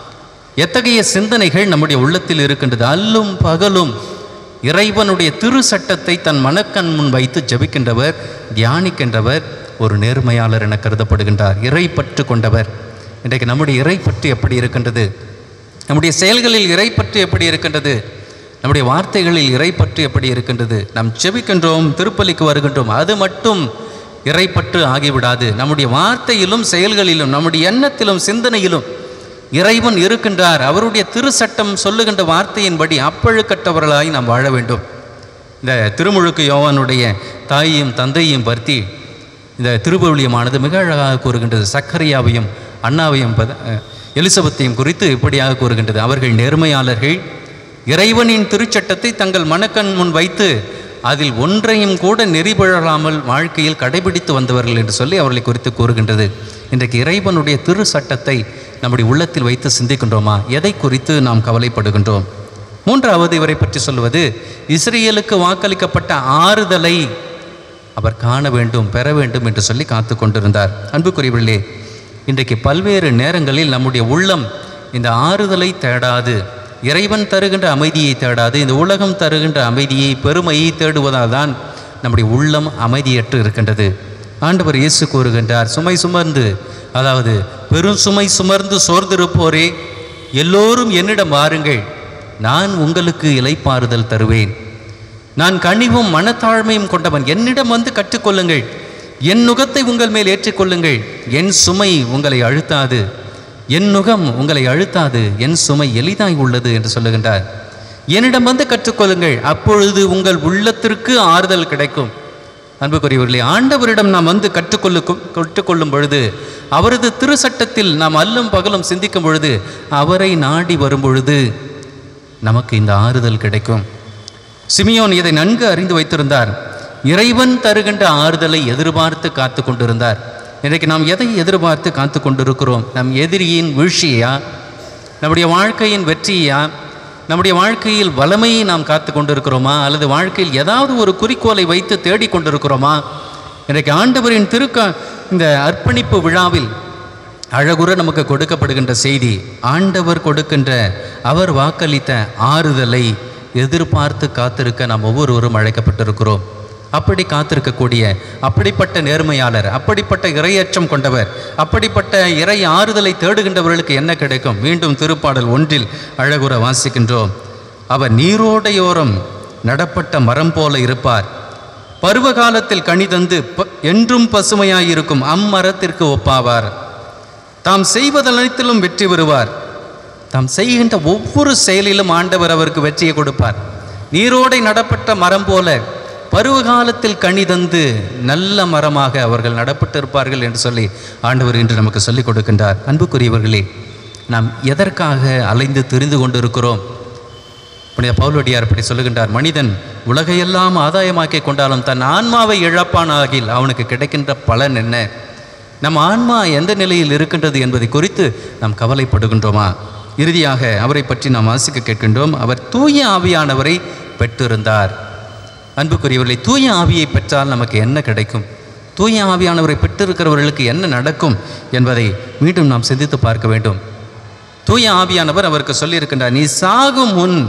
எத்தகைய சிந்தனைகள் நம்முடைய உள்ளத்தில் இருக்கின்றது அல்லும் பகலும் இறைவனுடைய திரு சட்டத்தை தன் மனக்கண் முன் வைத்து ஜெபிக்கின்றவர் தியானிக்கின்றவர் ஒரு நேர்மையாளர் என கருதப்படுகின்றார் இறை பற்று கொண்டவர் இன்றைக்கு நம்முடைய இறை பற்று எப்படி இருக்கின்றது நம்முடைய செயல்களில் இறை பற்று எப்படி இருக்கின்றது நம்முடைய வார்த்தைகளில் இறை பற்று எப்படி இருக்கின்றது நாம் ஜெபிக்கின்றோம் திருப்பலிக்கு வருகின்றோம் அது மட்டும் இறைப்பற்று ஆகிவிடாது நம்முடைய வார்த்தையிலும் செயல்களிலும் நம்முடைய எண்ணத்திலும் சிந்தனையிலும் இறைவன் இருக்கின்றார் அவருடைய திரு சட்டம் சொல்லுகின்ற வார்த்தையின்படி அப்பழுக்கற்றவர்களாய் நாம் வாழ வேண்டும் இந்த திருமுழுக்கு யோவானுடைய தாயையும் தந்தையும் பற்றி இந்த திருப்பவிலியமானது மிக அழகாக கூறுகின்றது சக்கரையாவையும் அண்ணாவையும் பத- அஹ், எலிசபெத்தையும் குறித்து இப்படியாக கூறுகின்றது அவர்கள் நேர்மையாளர்கள் இறைவனின் திருச்சட்டத்தை தங்கள் மனக்கண் முன் வைத்து அதில் ஒன்றையும் கூட நெறிபழலாமல் வாழ்க்கையில் கடைபிடித்து வந்தவர்கள் என்று சொல்லி அவர்களை குறித்து கூறுகின்றது இன்றைக்கு இறைவனுடைய திரு சட்டத்தை நம்முடைய உள்ளத்தில் வைத்து சிந்திக்கின்றோமா எதை குறித்து நாம் கவலைப்படுகின்றோம் மூன்றாவது இவரை பற்றி சொல்வது இஸ்ரேலுக்கு வாக்களிக்கப்பட்ட ஆறுதலை அவர் காண வேண்டும் பெற வேண்டும் என்று சொல்லி காத்து கொண்டிருந்தார் அன்புக்குரியவர்களே இன்றைக்கு பல்வேறு நேரங்களில் நம்முடைய உள்ளம் இந்த ஆறுதலை தேடாது இறைவன் தருகின்ற அமைதியை தேடாது இந்த உலகம் தருகின்ற அமைதியை பெருமையை தேடுவதால் தான் நம்முடைய உள்ளம் அமைதியற்று இருக்கின்றது ஆண்டவர் இயேசு கூறுகின்றார் சுமை சுமர்ந்து அதாவது பெரும் சுமை சுமர்ந்து சோர்ந்திருப்போரே எல்லோரும் என்னிடம் வாருங்கள் நான் உங்களுக்கு இலைப்பாறுதல் தருவேன் நான் கனிவும் மனத்தாழ்மையும் கொண்டவன் என்னிடம் வந்து கற்றுக்கொள்ளுங்கள் என் நுகத்தை உங்கள் மேல் ஏற்றுக்கொள்ளுங்கள் என் சுமை உங்களை அழுத்தாது என் நுகம் உங்களை அழுத்தாது என் சுமை எளிதாய் உள்ளது என்று சொல்லுகின்றார் என்னிடம் வந்து கற்றுக்கொள்ளுங்கள் அப்பொழுது உங்கள் உள்ளத்திற்கு ஆறுதல் கிடைக்கும் அன்புக்குரியவர்களே ஆண்டவரிடம் நாம் வந்து கற்றுக்கொள்ளுக்கும் கற்றுக்கொள்ளும் பொழுது அவரது திரு சட்டத்தில் நாம் அல்லும் பகலும் சிந்திக்கும் பொழுது அவரை நாடி வரும் பொழுது நமக்கு இந்த ஆறுதல் கிடைக்கும் சிமியோன் இதை நன்கு அறிந்து வைத்திருந்தார் இறைவன் தருகின்ற ஆறுதலை எதிர்பார்த்து காத்து கொண்டிருந்தார் இன்றைக்கு நாம் எதை எதிர்பார்த்து காத்து கொண்டிருக்கிறோம் நம் எதிரியின் வீழ்ச்சியா நம்முடைய வாழ்க்கையின் வெற்றியா நம்முடைய வாழ்க்கையில் வளமையை நாம் காத்து கொண்டிருக்கிறோமா அல்லது வாழ்க்கையில் ஏதாவது ஒரு குறிக்கோளை வைத்து தேடிக் கொண்டிருக்கிறோமா இன்றைக்கு ஆண்டவரின் திருக்க இந்த அர்ப்பணிப்பு விழாவில் அழகுற நமக்கு கொடுக்கப்படுகின்ற செய்தி ஆண்டவர் கொடுக்கின்ற அவர் வாக்களித்த ஆறுதலை எதிர்பார்த்து காத்திருக்க நாம் ஒவ்வொருவரும் அழைக்கப்பட்டிருக்கிறோம் அப்படி காத்திருக்கக்கூடிய அப்படிப்பட்ட நேர்மையாளர் அப்படிப்பட்ட இரையச்சம் கொண்டவர் அப்படிப்பட்ட இறை ஆறுதலை தேடுகின்றவர்களுக்கு என்ன கிடைக்கும் மீண்டும் திருப்பாடல் ஒன்றில் அழகுற வாசிக்கின்றோம் அவர் நீரோடையோரம் நடப்பட்ட மரம் போல இருப்பார் பருவ காலத்தில் கனி தந்து ப- என்றும் பசுமையாயிருக்கும் அம்மரத்திற்கு ஒப்பாவார் தாம் செய்வதனைத்திலும் வெற்றி பெறுவார் தாம் செய்கின்ற ஒவ்வொரு செயலிலும் ஆண்டவர் அவருக்கு வெற்றியை கொடுப்பார் நீரோடை நடப்பட்ட மரம் போல பருவகாலத்தில் கனி தந்து நல்ல மரமாக அவர்கள் நடப்பட்டு இருப்பார்கள் என்று சொல்லி ஆண்டவர் இன்று நமக்கு சொல்லிக் கொடுக்கின்றார் அன்புக்குரியவர்களே நாம் எதற்காக அலைந்து திரிந்து கொண்டிருக்கிறோம் புனித பவுலடியார் இப்படி சொல்லுகின்றார் மனிதன் உலகையெல்லாம் ஆதாயமாக்கி கொண்டாலும் தன் ஆன்மாவை இழப்பானாகில் அவனுக்கு கிடைக்கின்ற பலன் என்ன நம் ஆன்மா எந்த நிலையில் இருக்கின்றது என்பதை குறித்து நாம் கவலைப்படுகின்றோமா இறுதியாக அவரை பற்றி நாம் வாசிக்க கேட்கின்றோம் அவர் தூய ஆவியானவரை பெற்றிருந்தார் அன்புக்குரியவர்களை தூய ஆவியை பெற்றால் நமக்கு என்ன கிடைக்கும் தூய ஆவியானவரை பெற்றிருக்கிறவர்களுக்கு என்ன நடக்கும் என்பதை மீண்டும் நாம் சிந்தித்து பார்க்க வேண்டும் தூய ஆவியானவர் அவருக்கு சொல்லியிருக்கின்றார் நீ சாகும் முன்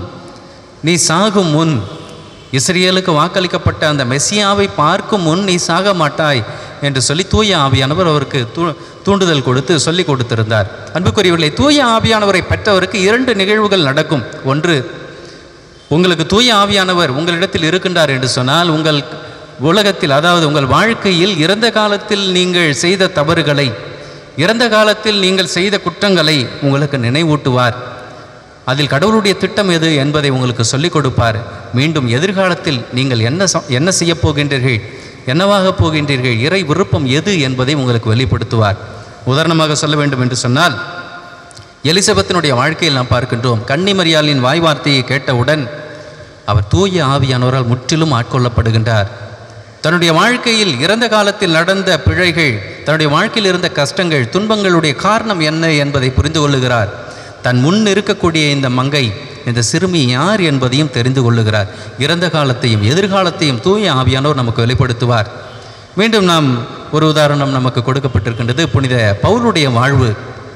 நீ சாகும் முன் இஸ்ரேலுக்கு வாக்களிக்கப்பட்ட அந்த மெஸ்ஸியாவை பார்க்கும் முன் நீ சாக மாட்டாய் என்று சொல்லி தூய ஆவியானவர் அவருக்கு தூ தூண்டுதல் கொடுத்து சொல்லி கொடுத்திருந்தார் அன்புக்குரியவர்களே தூய ஆவியானவரை பெற்றவருக்கு இரண்டு நிகழ்வுகள் நடக்கும் ஒன்று உங்களுக்கு தூய ஆவியானவர் உங்களிடத்தில் இருக்கின்றார் என்று சொன்னால் உங்கள் உலகத்தில் அதாவது உங்கள் வாழ்க்கையில் இறந்த காலத்தில் நீங்கள் செய்த தவறுகளை இறந்த காலத்தில் நீங்கள் செய்த குற்றங்களை உங்களுக்கு நினைவூட்டுவார் அதில் கடவுளுடைய திட்டம் எது என்பதை உங்களுக்கு சொல்லிக் கொடுப்பார் மீண்டும் எதிர்காலத்தில் நீங்கள் என்ன ச- என்ன செய்யப் போகின்றீர்கள் என்னவாக போகின்றீர்கள் இறை விருப்பம் எது என்பதை உங்களுக்கு வெளிப்படுத்துவார் உதாரணமாக சொல்ல வேண்டும் என்று சொன்னால் எலிசபெத்தினுடைய வாழ்க்கையில் நாம் பார்க்கின்றோம் கன்னிமரியாளின் வாய் வார்த்தையை கேட்டவுடன் அவர் தூய ஆவியானவரால் முற்றிலும் ஆட்கொள்ளப்படுகின்றார் தன்னுடைய வாழ்க்கையில் இறந்த காலத்தில் நடந்த பிழைகள் தன்னுடைய வாழ்க்கையில் இருந்த கஷ்டங்கள் துன்பங்களுடைய காரணம் என்ன என்பதை புரிந்து கொள்ளுகிறார் தன் முன் இருக்கக்கூடிய இந்த மங்கை இந்த சிறுமி யார் என்பதையும் தெரிந்து கொள்ளுகிறார் இறந்த காலத்தையும் எதிர்காலத்தையும் தூய ஆவியானவர் நமக்கு வெளிப்படுத்துவார் மீண்டும் நாம் ஒரு உதாரணம் நமக்கு கொடுக்கப்பட்டிருக்கின்றது புனித பவுலுடைய வாழ்வு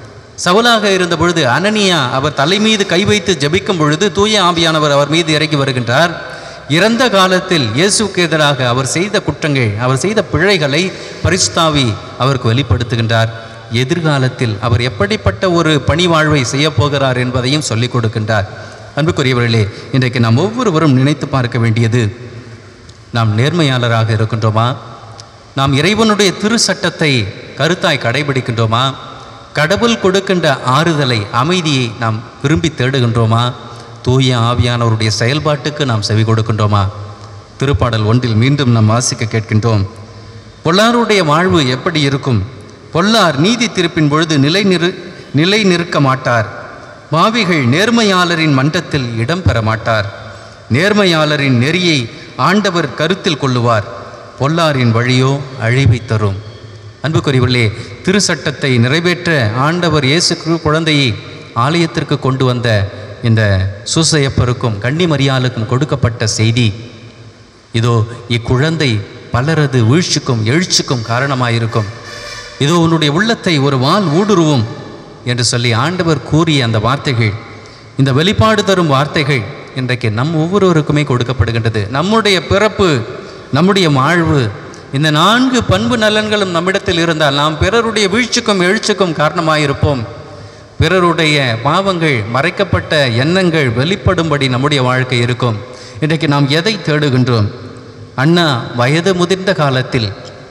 சவுலாக இருந்த பொழுது அனனியா அவர் தலை மீது கை வைத்து ஜெபிக்கும் பொழுது தூய ஆவியானவர் அவர் மீது இறங்கி வருகின்றார் இறந்த காலத்தில் இயேசுவுக்கு எதிராக அவர் செய்த குற்றங்கள் அவர் செய்த பிழைகளை பரிசுத்தாவி அவருக்கு வெளிப்படுத்துகின்றார் எதிர்காலத்தில் அவர் எப்படிப்பட்ட ஒரு பணி வாழ்வை செய்யப் போகிறார் என்பதையும் சொல்லிக் கொடுக்கின்றார் அன்புக்குரியவர்களே இன்றைக்கு நாம் ஒவ்வொருவரும் நினைத்து பார்க்க வேண்டியது நாம் நேர்மையாளராக இருக்கின்றோமா நாம் இறைவனுடைய திரு சட்டத்தை கருத்தாய் கடைபிடிக்கின்றோமா கடவுள் கொடுக்கின்ற ஆறுதலை அமைதியை நாம் விரும்பி தேடுகின்றோமா தூய ஆவியானவருடைய செயல்பாட்டுக்கு நாம் செவி கொடுக்கின்றோமா திருப்பாடல் ஒன்றில் மீண்டும் நாம் வாசிக்க கேட்கின்றோம் பொல்லாருடைய வாழ்வு எப்படி இருக்கும் பொல்லார் நீதி திருப்பின் பொழுது நிலை நிறு நிலை நிற்க மாட்டார் பாவிகள் நேர்மையாளரின் மன்றத்தில் இடம் பெற மாட்டார் நேர்மையாளரின் நெறியை ஆண்டவர் கருத்தில் கொள்ளுவார் பொல்லாரின் வழியோ அழிவை தரும் அன்புக்குரியவர்களே திருச்சட்டத்தை நிறைவேற்ற ஆண்டவர் இயேசு கிறிஸ்து குழந்தையை ஆலயத்திற்கு கொண்டு வந்த இந்த சூசையப்பருக்கும் கன்னிமரியாளுக்கும் கொடுக்கப்பட்ட செய்தி இதோ இக்குழந்தை பலரது வீழ்ச்சிக்கும் எழுச்சிக்கும் காரணமாயிருக்கும் இதோ உன்னுடைய உள்ளத்தை ஒரு வாள் ஊடுருவும் என்று சொல்லி ஆண்டவர் கூறிய அந்த வார்த்தைகள் இந்த வெளிப்பாடு தரும் வார்த்தைகள் இன்றைக்கு நம் ஒவ்வொருவருக்குமே கொடுக்கப்படுகின்றது நம்முடைய பிறப்பு நம்முடைய வாழ்வு இந்த நான்கு பண்பு நலன்களும் நம்மிடத்தில் இருந்தால் நாம் பிறருடைய வீழ்ச்சிக்கும் எழுச்சிக்கும் காரணமாயிருப்போம் பிறருடைய பாவங்கள் மறைக்கப்பட்ட எண்ணங்கள் வெளிப்படும்படி நம்முடைய வாழ்க்கை இருக்கும் இன்றைக்கு நாம் எதை தேடுகின்றோம் அண்ணா வயது முதிர்ந்த காலத்தில்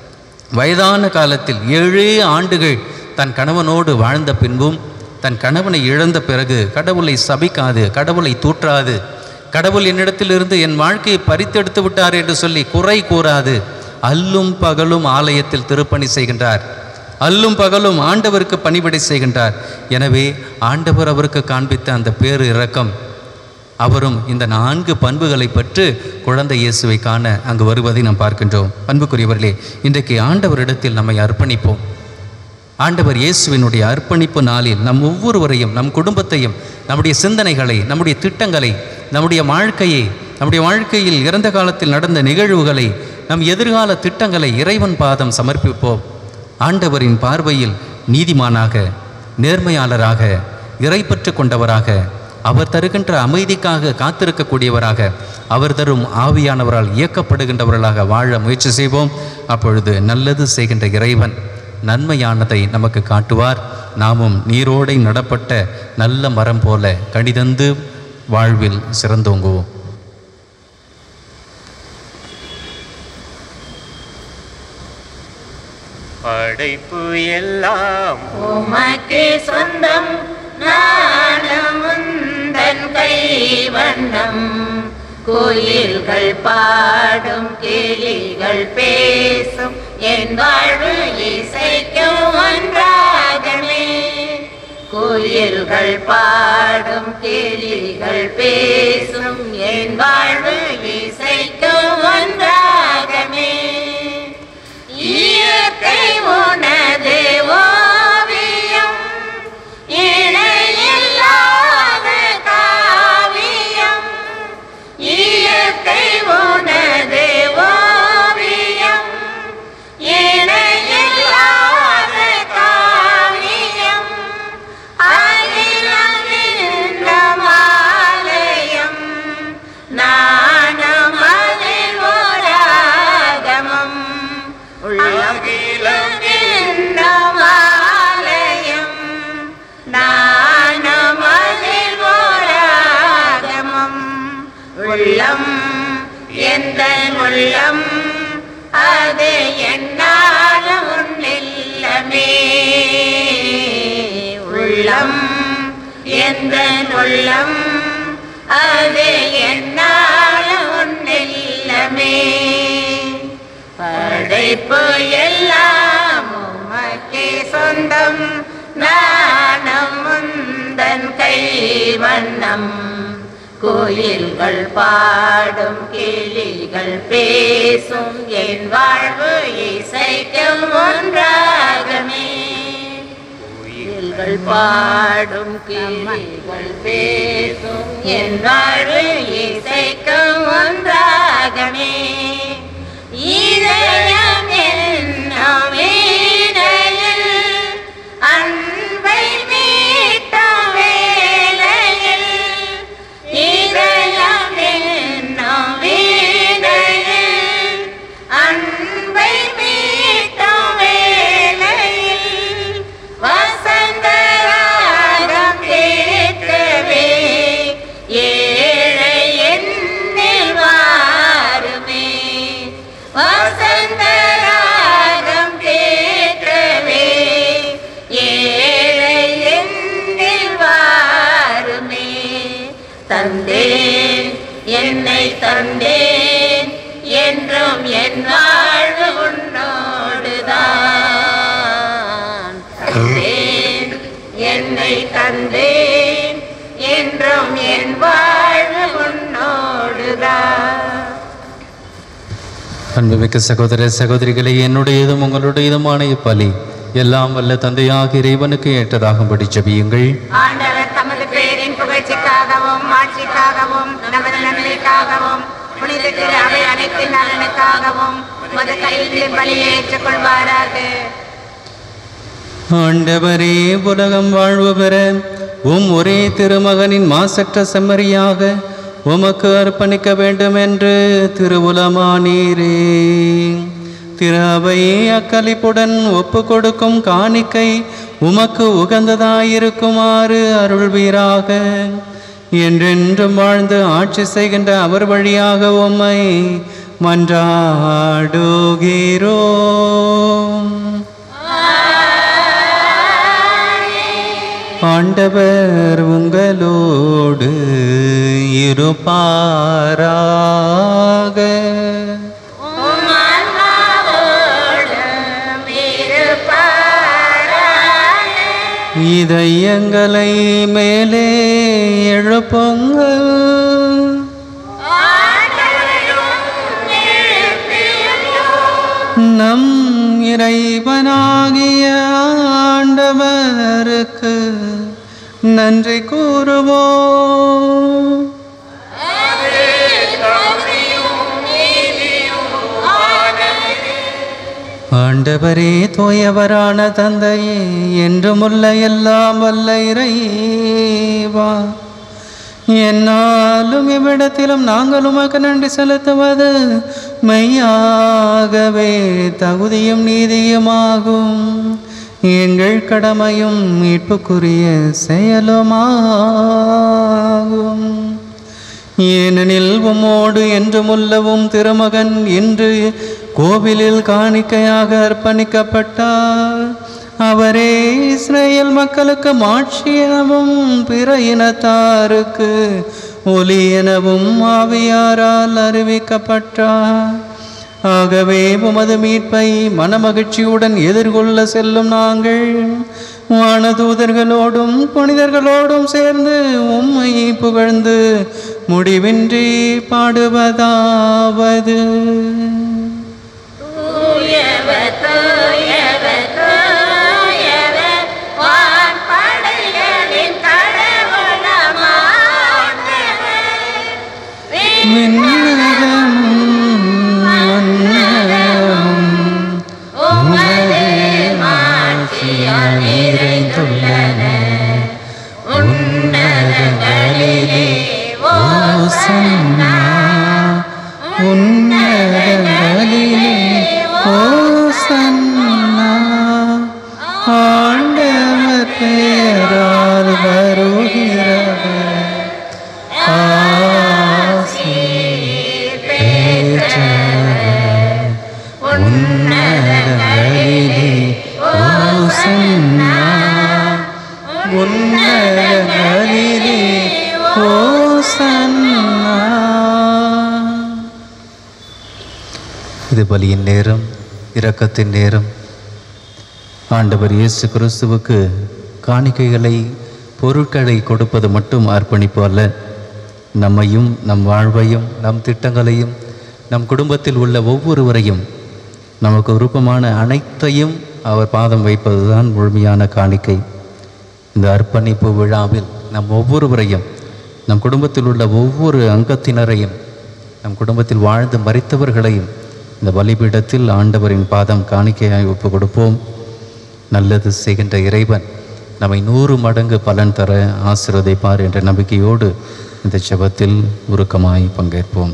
வயதான காலத்தில் ஏழே ஆண்டுகள் தன் கணவனோடு வாழ்ந்த பின்பும் தன் கணவனை இழந்த பிறகு கடவுளை சபிக்காது கடவுளை தூற்றாது கடவுள் என்னிடத்திலிருந்து என் வாழ்க்கையை பறித்தெடுத்து விட்டார் என்று சொல்லி குறை கூறாது அல்லும் பகலும் ஆலயத்தில் திருப்பணி செய்கின்றார் அல்லும் பகலும் ஆண்டவருக்கு பணிவிடை செய்கின்றார் எனவே ஆண்டவர் அவருக்கு காண்பித்த அந்த பேரு இரக்கம் அவரும் இந்த நான்கு பண்புகளை பெற்று குழந்தை இயேசுவை காண அங்கு வருவதை நாம் பார்க்கின்றோம் அன்புக்குரியவர்களே இன்றைக்கு ஆண்டவரிடத்தில் நம்மை அர்ப்பணிப்போம் ஆண்டவர் இயேசுவினுடைய அர்ப்பணிப்பு நாளில் நம் ஒவ்வொருவரையும் நம் குடும்பத்தையும் நம்முடைய சிந்தனைகளை நம்முடைய திட்டங்களை நம்முடைய வாழ்க்கையை நம்முடைய வாழ்க்கையில் இறந்த காலத்தில் நடந்த நிகழ்வுகளை நம் எதிர்கால திட்டங்களை இறைவன் பாதம் சமர்ப்பிப்போம் ஆண்டவரின் பார்வையில் நீதிமானாக நேர்மையாளராக இறைப்பற்று கொண்டவராக அவர் தருகின்ற அமைதிக்காக காத்திருக்கக்கூடியவராக அவர் தரும் ஆவியானவரால் இயக்கப்படுகின்றவர்களாக வாழ முயற்சி செய்வோம் அப்பொழுது நல்லது செய்கின்ற இறைவன் நன்மையானதை நமக்கு காட்டுவார் நாமும் நீரோடை நடப்பட்ட நல்ல மரம் போல கணிதந்து வாழ்வில் சிறந்தோங்குவோம் படைப்பு எல்லாம் உமக்கு சொந்தம் நாணமுந்தன் கைவண்ணம் கோயில்கள் பாடும் கிளிகள் பேசும் என் வாழ்வு இசைக்கும் ஒன்றாகமே கோயில்கள் பாடும் கிளிகள் பேசும் என் வாழ்வு இசைக்கும் ஒன்றாகமே இயற்கை உனது ஓவியம் இணையில்லாத காவியம் இயற்கை உனது ஓவியம் இணையில்லாத காவியம் அகிலம் என்ற மாலயம் நாணம் அதில் ஓராகமம் உள்ளகிலம் என்ற மாலயம் நாணம் அதில் ஓராகமம் உள்ளம் எந்த உள்ளம் அது என்னால உன்னில்லமே உள்ளம் எந்த உள்ளம் அது என்னால உன்னில்லமே படைப்பு எல்லாம் உமக்கே சொந்தம் நாணம் முந்தன் கை வண்ணம் கோயில்கள் பாடும் கிளிகள் பேசும் என் வாழ்வு இசைக்கும் ஒன்றாகமே கோயில்கள் பாடும் கிளிகள் பேசும் என் வாழ்வு இசைக்கும் ஒன்றாகமே இதயம் என்னும் வீணையில் அன்பை மீட்டும் வேளையில் இதயம் என்னும் வீணையில் அன்பை மீட்டும் வேளையில் வசந்த ராகம் கேட்கவே ஏழை எண்ணில் வாருமே வசந்த ராகம் கேட்கவே ஏழை எண்ணில் வாருமே தந்தேன் என்னை தந்தேன் என்றும் என் வாழ்வு உன்னோடுதான் தந்தேன் என்னை தந்தேன் என்றும் என் வாழ்வு உன்னோடுதான் அன்புமிக்க சகோதர சகோதரிகளே என்னுடையதும் உங்களுடையதுமான இப்பலி எல்லாம் வல்ல தந்தையாக இறைவனுக்கு ஏற்றதாகும்படி ஜெபியுங்கள் ஆண்டவர் தமது பேரின் புகழ்ச்சிக்காகவும் ஆட்சிக்காகவும் நமது நன்மைக்காகவும் புனித திரு அவை அனைத்தின் நலனுக்காகவும் மது கையில் பலியை ஏற்றுக்கொள்வாராக ஆண்டவரே உலகம் வாழ்வு பெற உம் ஒரே திருமகனின் மாசற்ற செம்மறியாக உமக்கு அர்ப்பணிக்க வேண்டும் என்று திருவுலமானீரே திரு அவையே அக்களிப்புடன் ஒப்பு கொடுக்கும் காணிக்கை உமக்கு உகந்ததாயிருக்குமாறு அருள்வீராக என்றென்றும் வாழ்ந்து ஆட்சி செய்கின்ற அவர் வழியாக உம்மை மன்றாடுகிறோம் ஆண்டவர் உங்களோடு இருப்பாராக இதயங்களை மேலே எழுப்புங்கள் நம் இறைவனாகிய ஆண்டவருக்கு நன்றி கூறுவோம் ஆண்டவரே தூயவரான தந்தையே என்றுமுள்ள எல்லாம் வல்ல இறைவா என்னாலும் இவ்விடத்திலும் நாங்கள் உமக்கு நன்றி செலுத்துவது மெய்யாகவே தகுதியும் நீதியுமாகும் எங்கள் கடமையும் மீட்புக்குரிய செயலுமாகும் ஏனெனில் உம்மோடு என்றும் உள்ளவும் திருமகன் இன்று கோவிலில் காணிக்கையாக அர்ப்பணிக்கப்பட்டார் அவரே இஸ்ரேல் மக்களுக்கு மாட்சி எனவும் பிற இனத்தாருக்கு ஒலி எனவும் ஆவியாரால் அறிவிக்கப்பட்டார் ஆகவே உமது மீட்பை மனமகிழ்ச்சியுடன் எதிர்கொள்ள செல்லும் நாங்கள் வானதூதர்களோடும் புனிதர்களோடும் சேர்ந்து உம்மை புகழ்ந்து முடிவின்றி பாடுவதாவது தூயவர் தூயவர் தூயவர் வான்படைகளின் கடவுளமாண்டவர் விண்ணகமும் மன்னகமும் உமது மாட்சியால் நிறைந்துள்ளன உன்னதங்களிலே ஓசன்னா உன்னதங்களிலே ஓசன்னா ஆண்டவர் பேரால் வருகிறவர் ஆசி பெற்றவர் உன்னதங்களிலே ஓசன்னா உன்னதங்களிலே ஓசன்னா இது பலியின் நேரம் இரக்கத்தின் நேரம் ஆண்டவர் இயேசு கிறிஸ்துவுக்கு காணிக்கைகளை பொருட்களை கொடுப்பது மட்டும் அர்ப்பணிப்பு அல்ல நம்மையும் நம் வாழ்வையும் நம் திட்டங்களையும் நம் குடும்பத்தில் உள்ள ஒவ்வொருவரையும் நமக்கு விருப்பமான அனைத்தையும் அவர் பாதம் வைப்பதுதான் முழுமையான காணிக்கை இந்த அர்ப்பணிப்பு விழாவில் நம் ஒவ்வொருவரையும் நம் குடும்பத்தில் உள்ள ஒவ்வொரு அங்கத்தினரையும் நம் குடும்பத்தில் வாழ்ந்து மறித்தவர்களையும் இந்த பலிபீடத்தில் ஆண்டவரின் பாதம் காணிக்கையாய் ஒப்பு கொடுப்போம் நல்லது செய்கின்ற இறைவன் நம்மை நூறு மடங்கு பலன் தர ஆசீர்வதிப்பார் என்ற நம்பிக்கையோடு இந்த ஜெபத்தில் உருக்கமாய் பங்கேற்போம்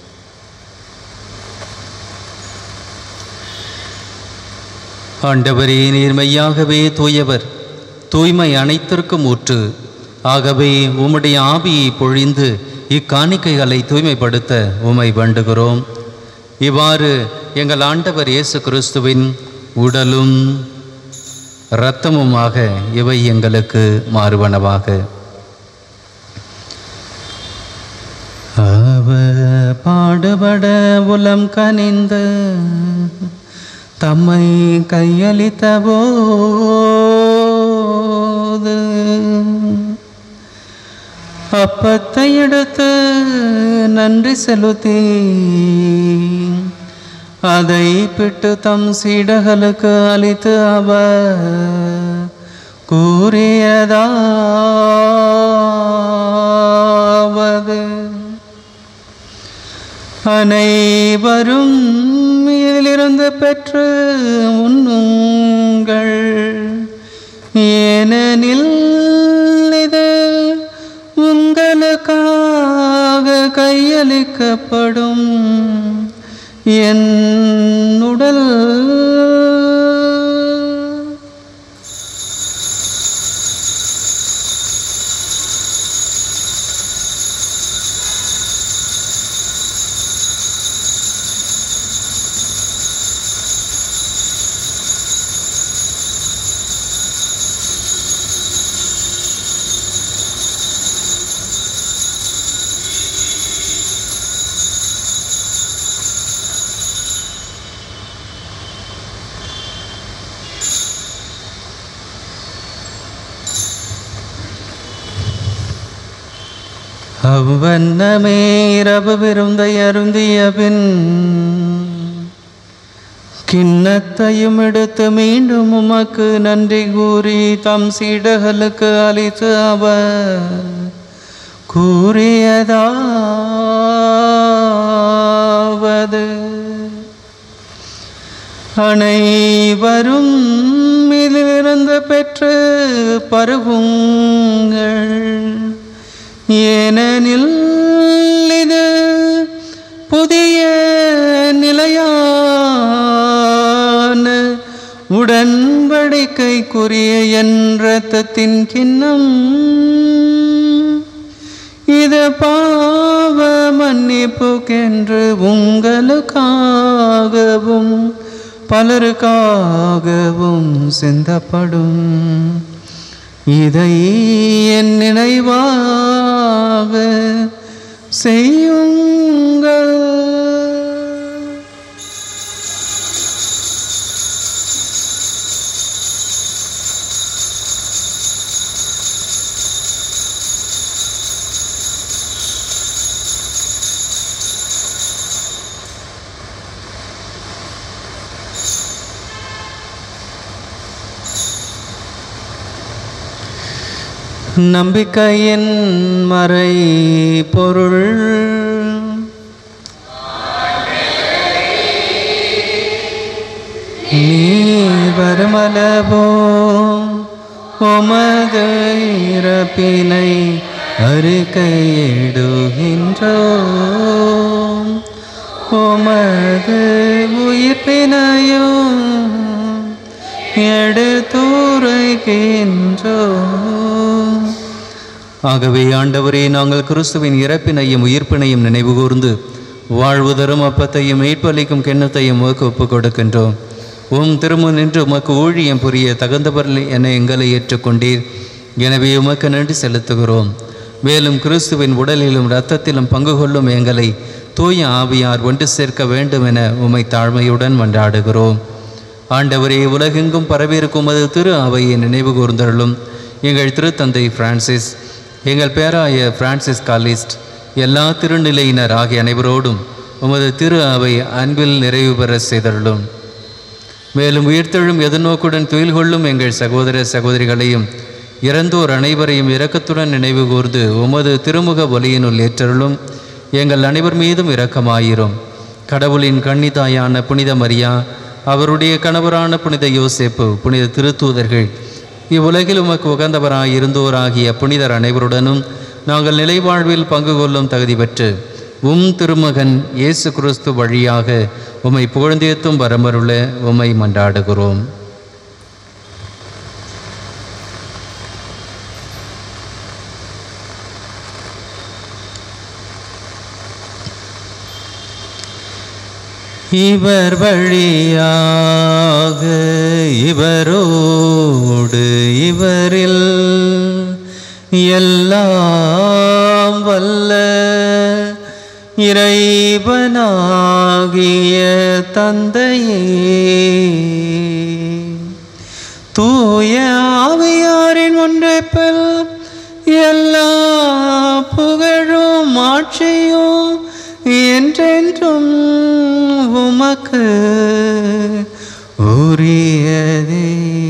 ஆண்டவரே நீர் மெய்யாகவே தூயவர் தூய்மை அனைத்திற்கும் ஊற்று ஆகவே உம்முடைய ஆவியை பொழிந்து இக்காணிக்கைகளை தூய்மைப்படுத்த உமை வேண்டுகிறோம் இவ்வாறு எங்கள் ஆண்டவர் இயேசு கிறிஸ்துவின் உடலும் இரத்தமுமாக இவை எங்களுக்கு மாறுவனவாக அவர் பாடுபட உலம் கனிந்த தம்மை கையளித்த போது அப்பத்தை எடுத்து நன்றி செலுத்தி அதை பிட்டு தம் சீடர்களுக்கு அளித்து அவர் கூறியதாவது அனைவரும் இதிலிருந்து பெற்று உண்ணுங்கள் ஏனெனில் இது உங்களுக்காக கையளிக்கப்படும் என் உடல் அவ்வண்ணமே இரவு விருந்தை அருந்திய பின் கிண்ணத்தையும் எடுத்து மீண்டும் உமக்கு நன்றி கூறி தம் சீடர்களுக்கு அளித்து அவர் கூறியதாவது அனைவரும் இதிலிருந்து பெற்று பருகுங்கள் ஏன் ஏனெனில் இது புதிய நிலையான உடன்படிக்கைக்குரிய என் இரத்தத்தின் கிண்ணம் இது பாவ மன்னிப்புக்கென்று உங்களுக்காகவும் பலருக்காகவும் சிந்தப்படும் இதை என் நினைவாக செய்யுங்கள் நம்பிக்கையின் மறை பொருள் நீ வருமலவோ உமது இறப்பினை அறிக்கையிடுகின்றோம் உமது உயிர்ப்பினையும் எடுத்துரைக்கின்றோம் ஆகவே ஆண்டவரே நாங்கள் கிறிஸ்துவின் இறப்பினையும் உயிர்ப்பினையும் நினைவு கூர்ந்து வாழ்வு தரும் அப்பத்தையும் மீட்பளிக்கும் கிண்ணத்தையும் உமக்கு ஒப்புக் கொடுக்கின்றோம் உம் திரும்ப நின்று உமக்கு ஊழியம் புரிய தகுந்தவர்கள் என எங்களை ஏற்றுக்கொண்டீர் எனவே உமக்கு நன்றி செலுத்துகிறோம் மேலும் கிறிஸ்துவின் உடலிலும் இரத்தத்திலும் பங்கு கொள்ளும் எங்களை தூய ஆவியார் ஒன்று சேர்க்க வேண்டும் என உம்மை தாழ்மையுடன் மன்றாடுகிறோம் ஆண்டவரே உலகெங்கும் பரவியிருக்கும் அது திரு அவையை நினைவு கூர்ந்தருளும் எங்கள் திருத்தந்தை பிரான்சிஸ் எங்கள் பேராய பிரான்சிஸ் காலிஸ்ட் எல்லா திருநிலையினர் ஆகிய அனைவரோடும் உமது திரு அவை அன்பில் நிறைவு பெற செய்தருளும் மேலும் உயிர்த்தெழும் எதிர்நோக்குடன் துயில் கொள்ளும் எங்கள் சகோதர சகோதரிகளையும் இறந்தோர் அனைவரையும் இரக்கத்துடன் நினைவு கூர்ந்து உமது திருமுக ஒலியினுள் ஏற்றருளும் எங்கள் அனைவர் மீதும் இரக்கமாயிரும் கடவுளின் கன்னிதாயான புனித மரியா அவருடைய கணவரான புனித யோசேப்பு புனித திருத்தூதர்கள் இவ்வுலகில் உமக்கு உகந்தவராய் இருந்தோராகிய புனிதர் அனைவருடனும் நாங்கள் நிலைவாழ்வில் பங்கு கொள்ளும் தகுதி பெற்று உம் திருமகன் இயேசு கிறிஸ்து வழியாக உம்மை புகழ்ந்தேத்தும் வரமருள உம்மை மன்றாடுகிறோம் இவர் வழியாக இவரோடு இவரில் எல்லாம் வல்ல இறைவனாகிய தந்தையே தூய ஆவியாரின் ஒன்றைப்பில் எல்லா புகழும் ஆட்சியும் என்றென்றும் உமக்கு உரியதே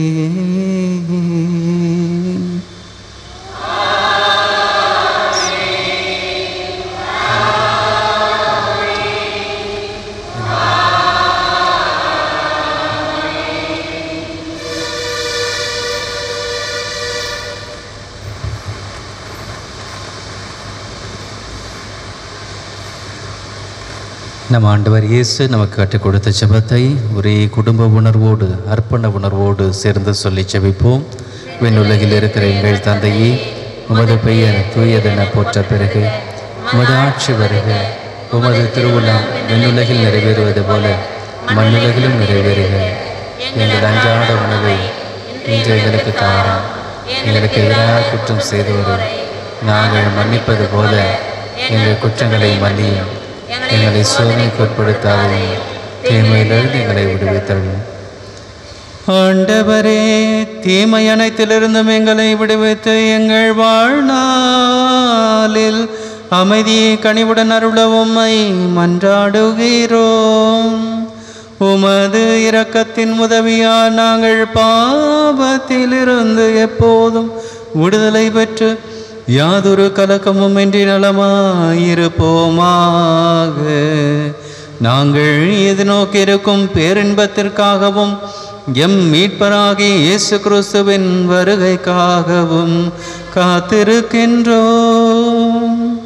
நம் ஆண்டவர் இயேசு நமக்கு கற்றுக் கொடுத்த ஜெபத்தை ஒரே குடும்ப உணர்வோடு அர்ப்பண உணர்வோடு சேர்ந்து சொல்லி ஜெபிப்போம் விண்ணுலகில் இருக்கிற எங்கள் தந்தையே உமது பெயர் தூயதென போற்ற பிறகு உமது ஆட்சி வருக உமது திருவுளம் விண்ணுலகில் நிறைவேறுவது போல மண்ணுலகிலும் நிறைவேறுக எங்கள் அன்றாட உணவை இன்று எங்களுக்கு தாரும் எங்களுக்கு எதிராக குற்றம் செய்தவரை நாங்கள் மன்னிப்பது போல எங்கள் குற்றங்களை மன்னியும் எங்களை சோதனைக்கு உட்படுத்தாதையும் தீமையிலிருந்து எங்களை விடுவித்தள்ளும் ஆண்டவரே தீமை அனைத்திலிருந்தும் எங்களை விடுவித்து எங்கள் வாழ்நாளில் அமைதியை கனிவுடன் அருள உம்மை மன்றாடுகிறோம் உமது இரக்கத்தின் உதவியால் நாங்கள் பாவத்திலிருந்து எப்போதும் விடுதலை பெற்று யாதொரு கலக்கமும் இன்றி நலமாயிருப்போமாக நாங்கள் எதிர்நோக்கியிருக்கும் பேரின்பத்திற்காகவும் எம் மீட்பராகிய இயேசு கிறிஸ்துவின் வருகைக்காகவும் காத்திருக்கின்றோம்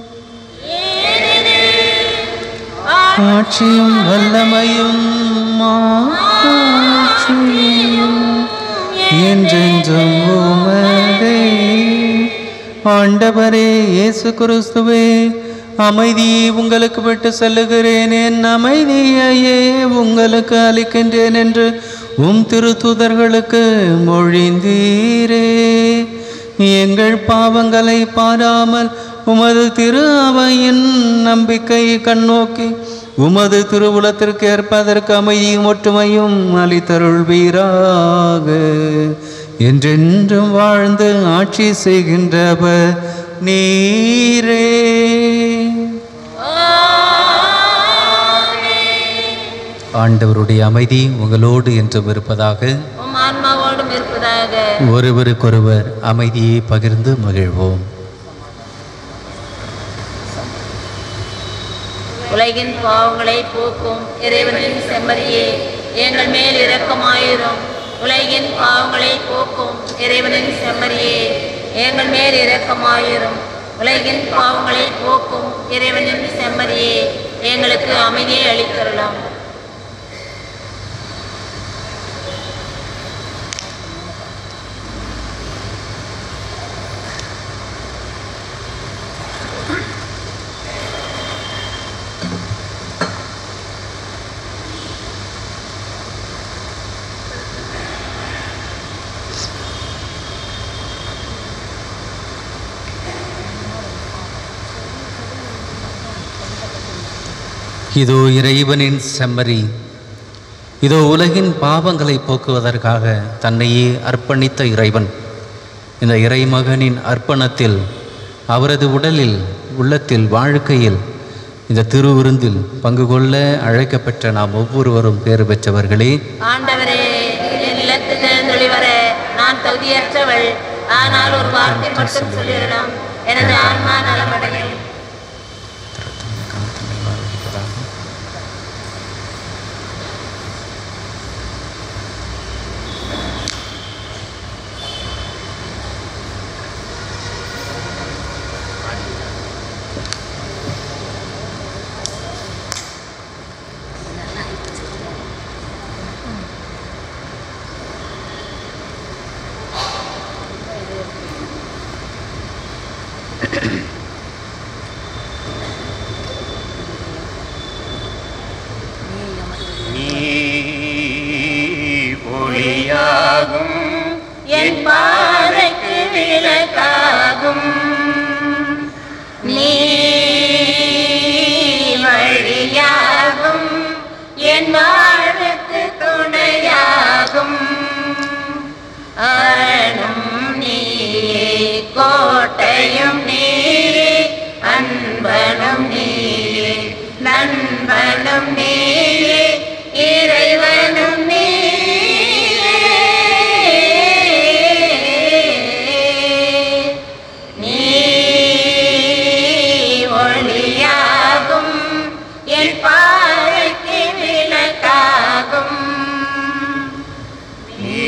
ஆட்சியும் வல்லமையும் மாட்சியும் என்றென்றும் உமதே ஆண்டவரே இயேசு கிறிஸ்துவே அமைதியை உங்களுக்கு விட்டு செல்லுகிறேன் என் அமைதியையே உங்களுக்கு அளிக்கின்றேன் என்று உம் திருத்துதர்களுக்கு மொழிந்தீரே எங்கள் பாவங்களை பாராமல் உமது திரு அவையின் நம்பிக்கையை கண்ணோக்கி உமது திருவுலத்திற்கு ஏற்பதற்கு அமைதியும் ஒற்றுமையும் அளித்தருள்வீராக என்றென்றும் வாழ்ந்து ஆட்சி செய்கின்றவர் நீரே ஆண்டவருடைய அமைதி உங்களோடு என்றும் இருப்பதாக உம் ஆன்மாவோடும் இருப்பதாக ஒருவருக்கொருவர் அமைதியை பகிர்ந்து மகிழ்வோம் உலகின் பாவங்களை போக்கும் இறைவனின் செம்மறியே எங்கள் மேல் இரக்கமாயிரும் உலகின் பாவங்களை போக்கும் இறைவனின் செம்மறியே எங்கள் மேல் இரக்கமாயிரும் உலகின் பாவங்களை போக்கும் இறைவனின் செம்மறியே எங்களுக்கு அமைதியை அளித்தரலாம் இதோ இறைவனின் செம்மறி இதோ உலகின் பாவங்களை போக்குவதற்காக தன்னையே அர்ப்பணித்த இறைவன் இந்த இறைமகனின் அர்ப்பணத்தில் அவரது உடலில் உள்ளத்தில் வாழ்க்கையில் இந்த திருவிருந்தில் பங்கு கொள்ள அழைக்கப்பட்ட நாம் ஒவ்வொருவரும் பேறு பெற்றவர்களே ஆண்டவரே என் இல்லத்துக்கு எழுந்தொழிவர நான் தகுதியற்றவள் ஆனால் ஒரு வார்த்தை மட்டும் சொல்லிடலாம் எனது ஆன்மா நலமடையும் நீ ஒளியாகும் என் பாதைக்கு விளக்காகும் நீ வழியாகும் என் வாழ்வுக்கு துணையாகும் அரணும் நீயே கோட்டையும் நீயே அன்பனும் நீயே நண்பனும் நீயே இறைவனும் நீயே நீ ஒளியாகும் என் பாதைக்கு விளக்காகும் நீ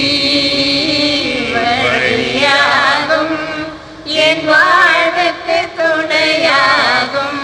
வழியாகும் என் வாழ்வுக்கு துணையாகும்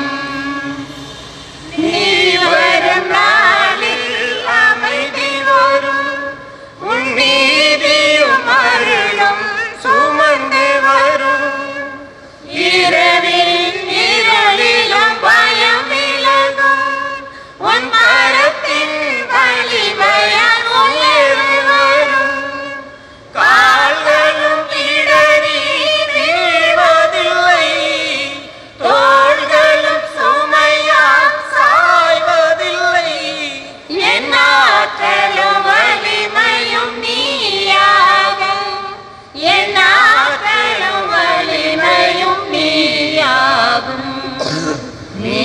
நீ வரும் நாளில் அமைதி வரும் உன் நீதியும் அருளும் சுமந்து வரும் இரவில் இருளிலும் பயம் விலகும் உன் கரத்தின் வலிமையால் உயர்வு வரும் கால்களும் இடறி வீழ்வதில்லை தோள்களும் சுமையால் சாய்வதில்லை என் ஆற்றலும் வலிமையும் நீயாக என் ஆற்றலும் வலிமையும் நீயாகும் நீ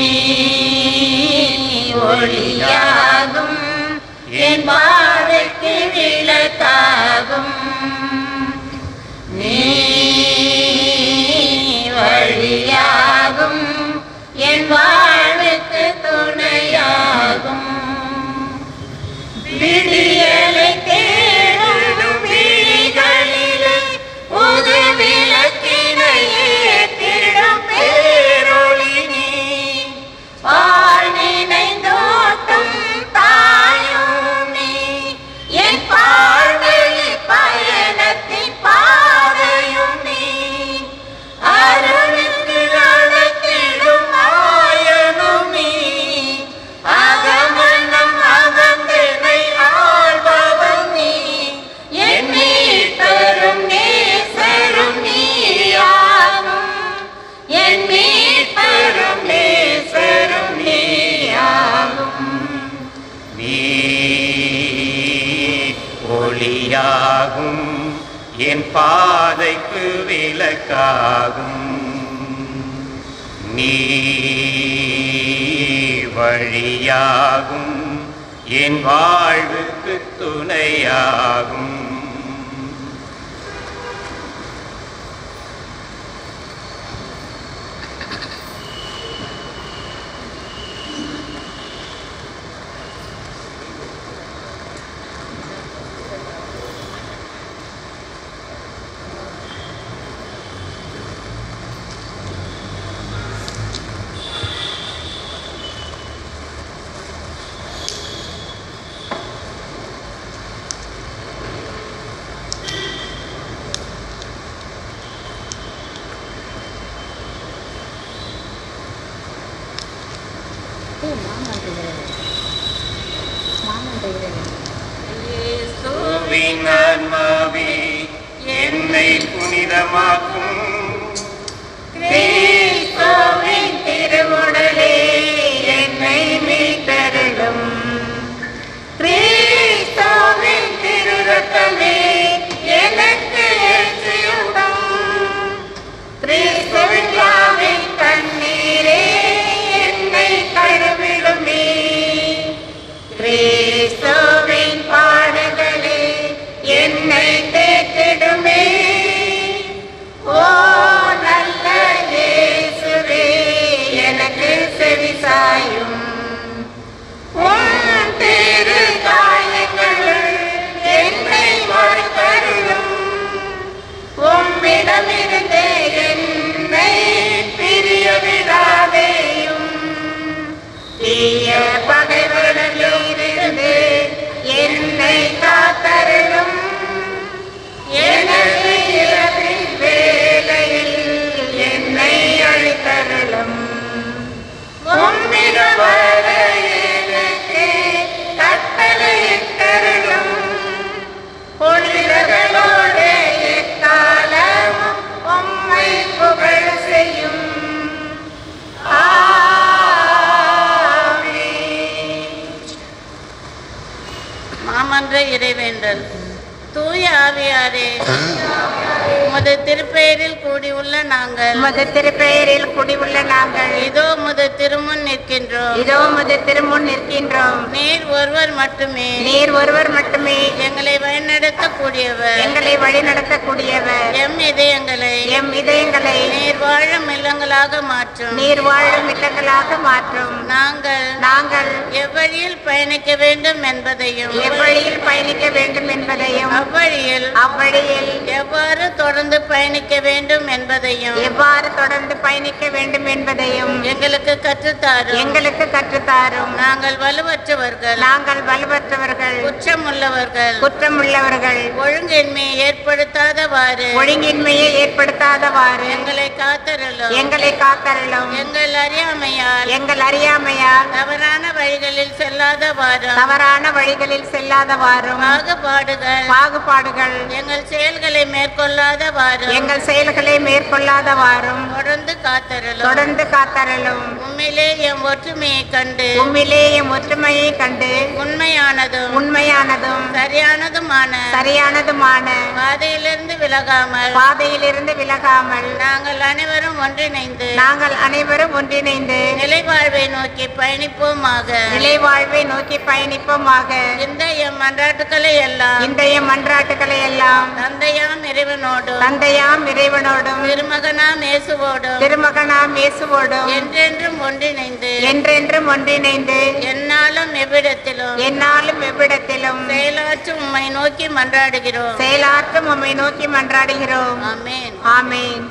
ஒளியாகும் என் பாதைக்கு விளக்காகும் நீ வழியாகும் என் வாழ்வுக்கு துணையாகும் விடியலை தேடும் விழிகளிலே உது விளக்கினை ஏற்றிடும் பேரொளி நீ வாழ்நே பாதைக்கு விளக்காகும் நீ வழியாகும் என் வாழ்வுக்கு துணையாகும் இயேசுவின் ஆன்மாவே என்னை புனிதமாக்கும் கிறிஸ்துவின் திருவுடலே என்னை மீட்டருளும் கிறிஸ்துவின் திருரத்தமே எனக்கு எழுச்சியுடும் கிறிஸ்துவின் கண்ணீரே என்னை கழுவிடுமே கிறிஸ்துவின் பாடுகளே என்னை தேற்றிடுமே ஓ நல்ல இயேசுவே எனக்கு செவிசாயும் உம் திரு காயங்களுள் என்னை மறுத்தருளும் உம்மிடமிருந்து என்னை பிரிய விடாதேயும் தீய பகைவர்களிலிருந்து என்னை காத்தருளும் எனது இரவின் வேளையில் என்னை அழித்தருளும் உம்மிடம் வர எனக்கு கட்டளையிட்டருளும் புனிதர்களோடு எக்காலமும் உம்மை புகழ் செய்யும் ஆமென். மாமன்ற இறைவேண்டல் தூய ஆவியாரே உமது திருப்பெயரில் கூடியுள்ள நாங்கள் உமது திருப்பெயரில் குடிவுள்ள நாங்கள் இதோ உமது திருமுன் நிற்கின்றோம் இதோ உமது திருமுன் நிற்கின்றோம் நீர் ஒருவர் மட்டுமே நீர் ஒருவர் மட்டுமே எங்களை வழிநடத்தக்கூடியவர் எங்களை வழிநடத்தக்கூடியவர் எம் இதயங்களை எம் இதயங்களை நீர் வாழும் இல்லங்களாக மாற்றும் நீர் வாழும் இல்லங்களாக மாற்றும் நாங்கள் நாங்கள் எவ்வழியில் பயணிக்க வேண்டும் என்பதையும் எவ்வழியில் பயணிக்க வேண்டும் என்பதையும் அவ்வழியில் அவ்வழியில் எவ்வாறு தொடர்ந்து பயணிக்க வேண்டும் என்பதையும் எவ்வாறு தொடர்ந்து பயணிக்க வேண்டும் என்பதையும் எங்களுக்கு கற்றுத்தாரும் எங்களுக்கு கற்றுத்தாரும் நாங்கள் வலுவற்றவர்கள் நாங்கள் வலுவற்றவர்கள் குற்றமுள்ளவர்கள் குற்றமுள்ளவர்கள் ஒழுங்கின்மையை ஏற்படுத்தாதவாறு ஒழுங்கின்மையை ஏற்படுத்தாதவாறு எங்களை காத்தருளும் எங்களை காத்தருளும் எங்கள் அறியாமையால் எங்கள் அறியாமையால் தவறான வழிகளில் செல்லாதவாறும் தவறான வழிகளில் செல்லாதவாறும் பாகுபாடுகள் பாகுபாடுகள் எங்கள் செயல்களை மேற்கொள்ளாதவாறும் எங்கள் செயல்களை மேற்கொள்ளாதவாறும் தொடர்ந்து காத்தருளும் தொடர்ந்து காத்தருளும் உம்மிலே எம் ஒற்றுமையை கண்டு உம்மிலே எம் ஒற்றுமையை கண்டு உண்மையானதும் உண்மையானதும் சரியானதுமான சரியானதுமான பாதையிலிருந்து விலகாமல் பாதையிலிருந்து விலகாமல் நாங்கள் அனைவரும் ஒன்றிணைந்து நாங்கள் அனைவரும் ஒன்றிணைந்து நிலைவாழ்வை நோக்கி பயணிப்போமாக நிலைவாழ்வை நோக்கி பயணிப்போமாக இந்த எம் மன்றாட்டுக்களை எல்லாம் இந்த எம் மன்றாட்டுகளை எல்லாம் தந்தையாம் இறைவனோடும் தந்தையாம் இறைவனோடும் திருமகனாம் இயேசுவோடும் திருமகனாம் இயேசுவோடும் என்றென்றும் ஒன்றிணைந்து என்றென்றும் ஒன்றிணைந்து என்னாலும் எவ்விடத்திலும் என்னாலும் எவ்விடத்திலும் செயலாற்றும் உம்மை நோக்கி மன்றாடுகிறோம் செயலாற்றும் உம்மை நோக்கி மன்றாடுகிறோம் ஆமென் ஆமென்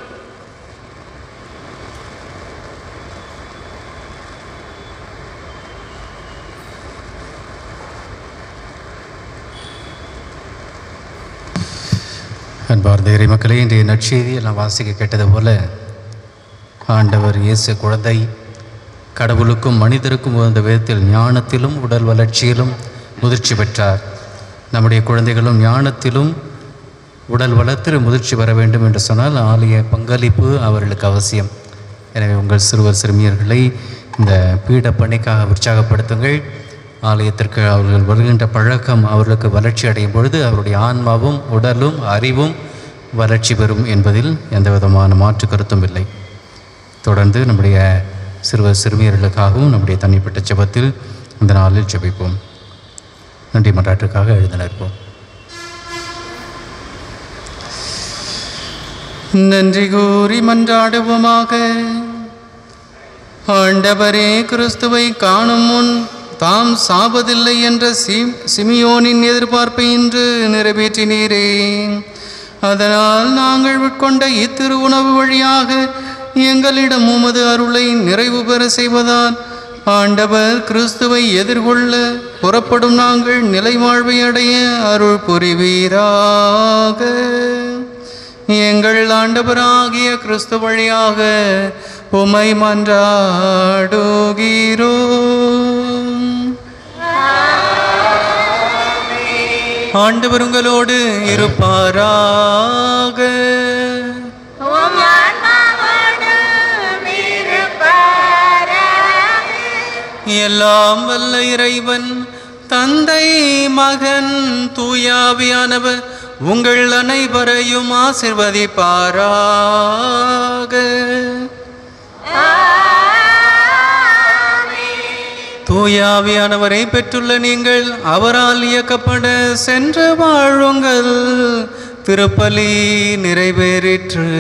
அன்பார்ந்த இறை மக்களே இன்றைய நற்செய்தியை நான் வாசிக்க கேட்டது போல ஆண்டவர் இயேசு குழந்தை கடவுளுக்கும் மனிதருக்கும் உகந்த விதத்தில் ஞானத்திலும் உடல் வளர்ச்சியிலும் முதிர்ச்சி பெற்றார் நம்முடைய குழந்தைகளும் ஞானத்திலும் உடல் வளத்தில் முதிர்ச்சி பெற வேண்டும் என்று சொன்னால் ஆலய பங்களிப்பு அவர்களுக்கு அவசியம் எனவே உங்கள் சிறுவர் சிறுமியர்களை இந்த பீட பணிக்காக உற்சாகப்படுத்துங்கள் ஆலயத்திற்கு அவர்கள் வருகின்ற பழக்கம் அவர்களுக்கு வளர்ச்சி அடையும் பொழுது அவருடைய ஆன்மாவும் உடலும் அறிவும் வளர்ச்சி பெறும் என்பதில் எந்த விதமான மாற்று கருத்தும் இல்லை தொடர்ந்து நம்முடைய சிறுவர் சிறுமியர்களுக்காகவும் நம்முடைய தனிப்பட்ட ஜெபத்தில் இந்த நாளில் ஜெபிப்போம் நன்றி மன்றாட்டுக்காக எழுத நிற்போம் நன்றி கூறி மன்றாடுவோமாக ஆண்டவரே கிறிஸ்துவை காணும் முன் தாம் சாவதில்லை என்ற சிம் சிமியோனின் எதிர்பார்ப்பை இன்று நிறைவேற்றினீரே அதனால் நாங்கள் உட்கொண்ட இத்திரு உணவு வழியாக எங்களிடம் உமது அருளை நிறைவு பெற செய்வதால் ஆண்டவர் கிறிஸ்துவை எதிர்கொள்ள புறப்படும் நாங்கள் நிலை வாழ்வை அடைய அருள் புரிவீராக எங்கள் ஆண்டவராகிய கிறிஸ்து வழியாக உமை மன்றாடுகிறோம் ஆண்டவர் உங்களோடு இருப்பாராக உம் ஆன்மாவோடும் இருப்பாராக. எல்லாம் வல்ல இறைவன் தந்தை மகன் தூயாவியானவர் உங்கள் அனைவரையும் ஆசிர்வதிப்பாராக தூயாவியானவரை பெற்றுள்ள நீங்கள் அவரால் இயக்கப்பட சென்று வாழுங்கள் திருப்பலி நிறைவேறிற்று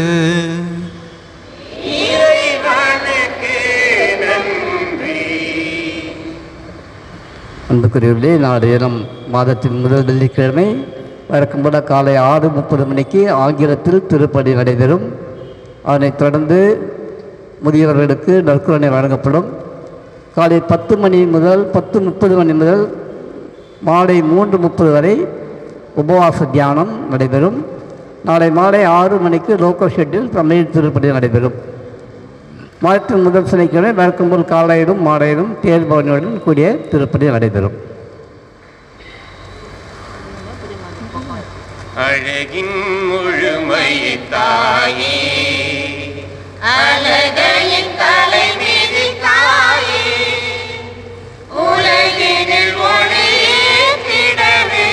அன்புக்குரியவர்களே நாளைய தினம் மாதத்தின் முதல் வெள்ளிக்கிழமை வழக்கம் போல காலை ஆறு முப்பது மணிக்கு ஆங்கிலத்தில் திருப்பணி நடைபெறும் அதனைத் தொடர்ந்து முதியவர்களுக்கு நற்குரணை வழங்கப்படும் காலை பத்து மணி முதல் பத்து முப்பது மணி முதல் மாலை மூன்று முப்பது வரை உபவாச தியானம் நடைபெறும் நாளை மாலை ஆறு மணிக்கு லோக்கல் ஷெட்டில் தமிழ் திருப்பணி நடைபெறும் மாதத்தின் முதல் சனிக்கிழமை வழக்கம்போல் காலையிலும் மாலையிலும் தேர் பவனியுடன் கூடிய திருப்பதி நடைபெறும் அழகின் முழுமையை தாயே அழகையின் தலை மீது தாயே உலகினில் ஒளியேற்றிடவே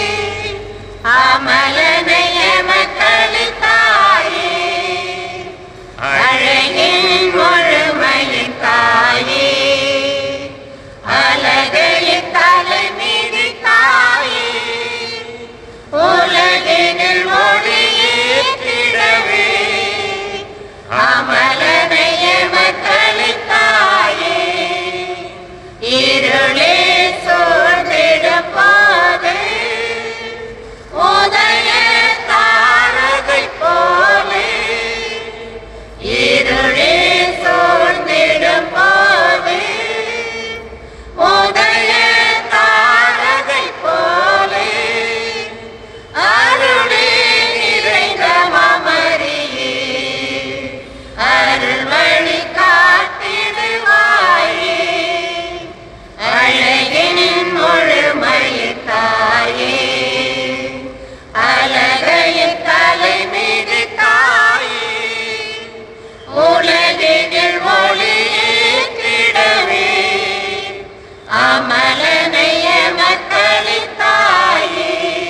அமலனைய மக்களின் தாயே அழகின் முழுமையின் தாயே அழகையின் தலை மீது தாயே உலகினில் ஒளியேற்றிடவே அமலனைய மக்களின் தாயே இருளே சூழ்ந்திடும் போது உதய தாரகை போலே இருளே சூழ்ந்திடும் போது உதய தாரகை போலே அருளே நிறைந்த மாமரியே அருள் வழி காட்டிடுவாயே அழகினின் முழுமையின் தாயே அழகையின் தலை மீது தாயே உலகில் ஒளியேற்றிடவே அமலனைய மக்களின் தாயே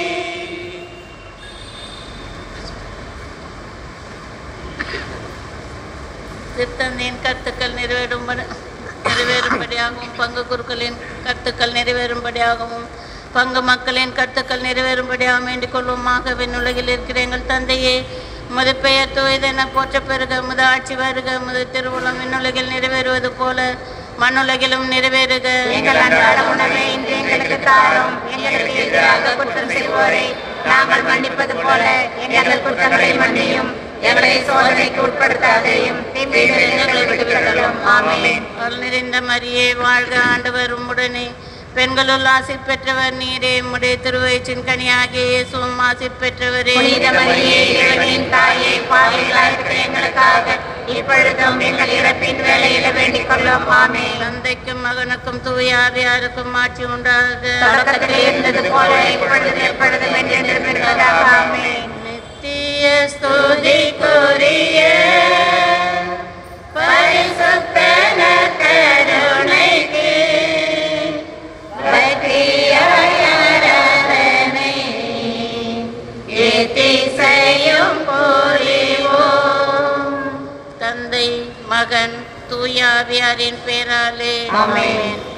திருத்தந்தையின் கருத்துக்கள் நிறைவேறும்படி நிறைவேறும்படியாகவும் பங்கு குருக்களின் கருத்துக்கள் நிறைவேறும்படியாகவும் பங்கு மக்களின் கருத்துக்கள் நிறைவேறும்படியாகவும் வேண்டிக் கொள்வோமாக விண்ணுலகில் இருக்கிற எங்கள் தந்தையே முது பெயர் தூயதென போற்ற பெருக முது ஆட்சி வருக முது திருவுளம் விண்ணுலகில் நிறைவேறுவது போல மண்ணுலகிலும் நிறைவேறுக எங்கள் அன்றாட உணவை இன்று எங்களுக்கு தாரும் எங்களுக்கு எதிராக குற்றம் செய்வோரை நாங்கள் மன்னிப்பது போல எங்கள் குற்றங்களை மன்னியும் எங்களை சோதனைக்கு உட்படுத்தாதையும் தீமையில் எங்களை விடுவித்தலும் ஆமென் அருள் நிறைந்த மரியே வாழ்க ஆண்டவர் உம்முடனே பெண்களுள் ஆசி பெற்றவர் நீரே உம்முடைய திருவயிற்றின் கனியாகிய இயேசுவும் ஆசி பெற்றவரே புனித மரியே இறைவனின் தாயே பாவிகளாயிருக்கிற எங்களுக்காக இப்பொழுதும் எங்கள் இறப்பின் வேலையில வேண்டிக் கொள்ளும் ஆமென் தந்தைக்கும் மகனுக்கும் தூய ஆவியாருக்கும் ஆட்சி உண்டாக தொடக்கத்தில் இருந்தது போல இப்பொழுது எப்பொழுதும் என்றென்றும் இருப்பதாக ஆமென் நித்திய ஸ்துதிக்குரிய பரிசுத்தன கருணைக்கு பக்தியாய் ஆராதனை எத்திசையும் மகன் தூய ஆவியாரின் பேராலே ஆமென்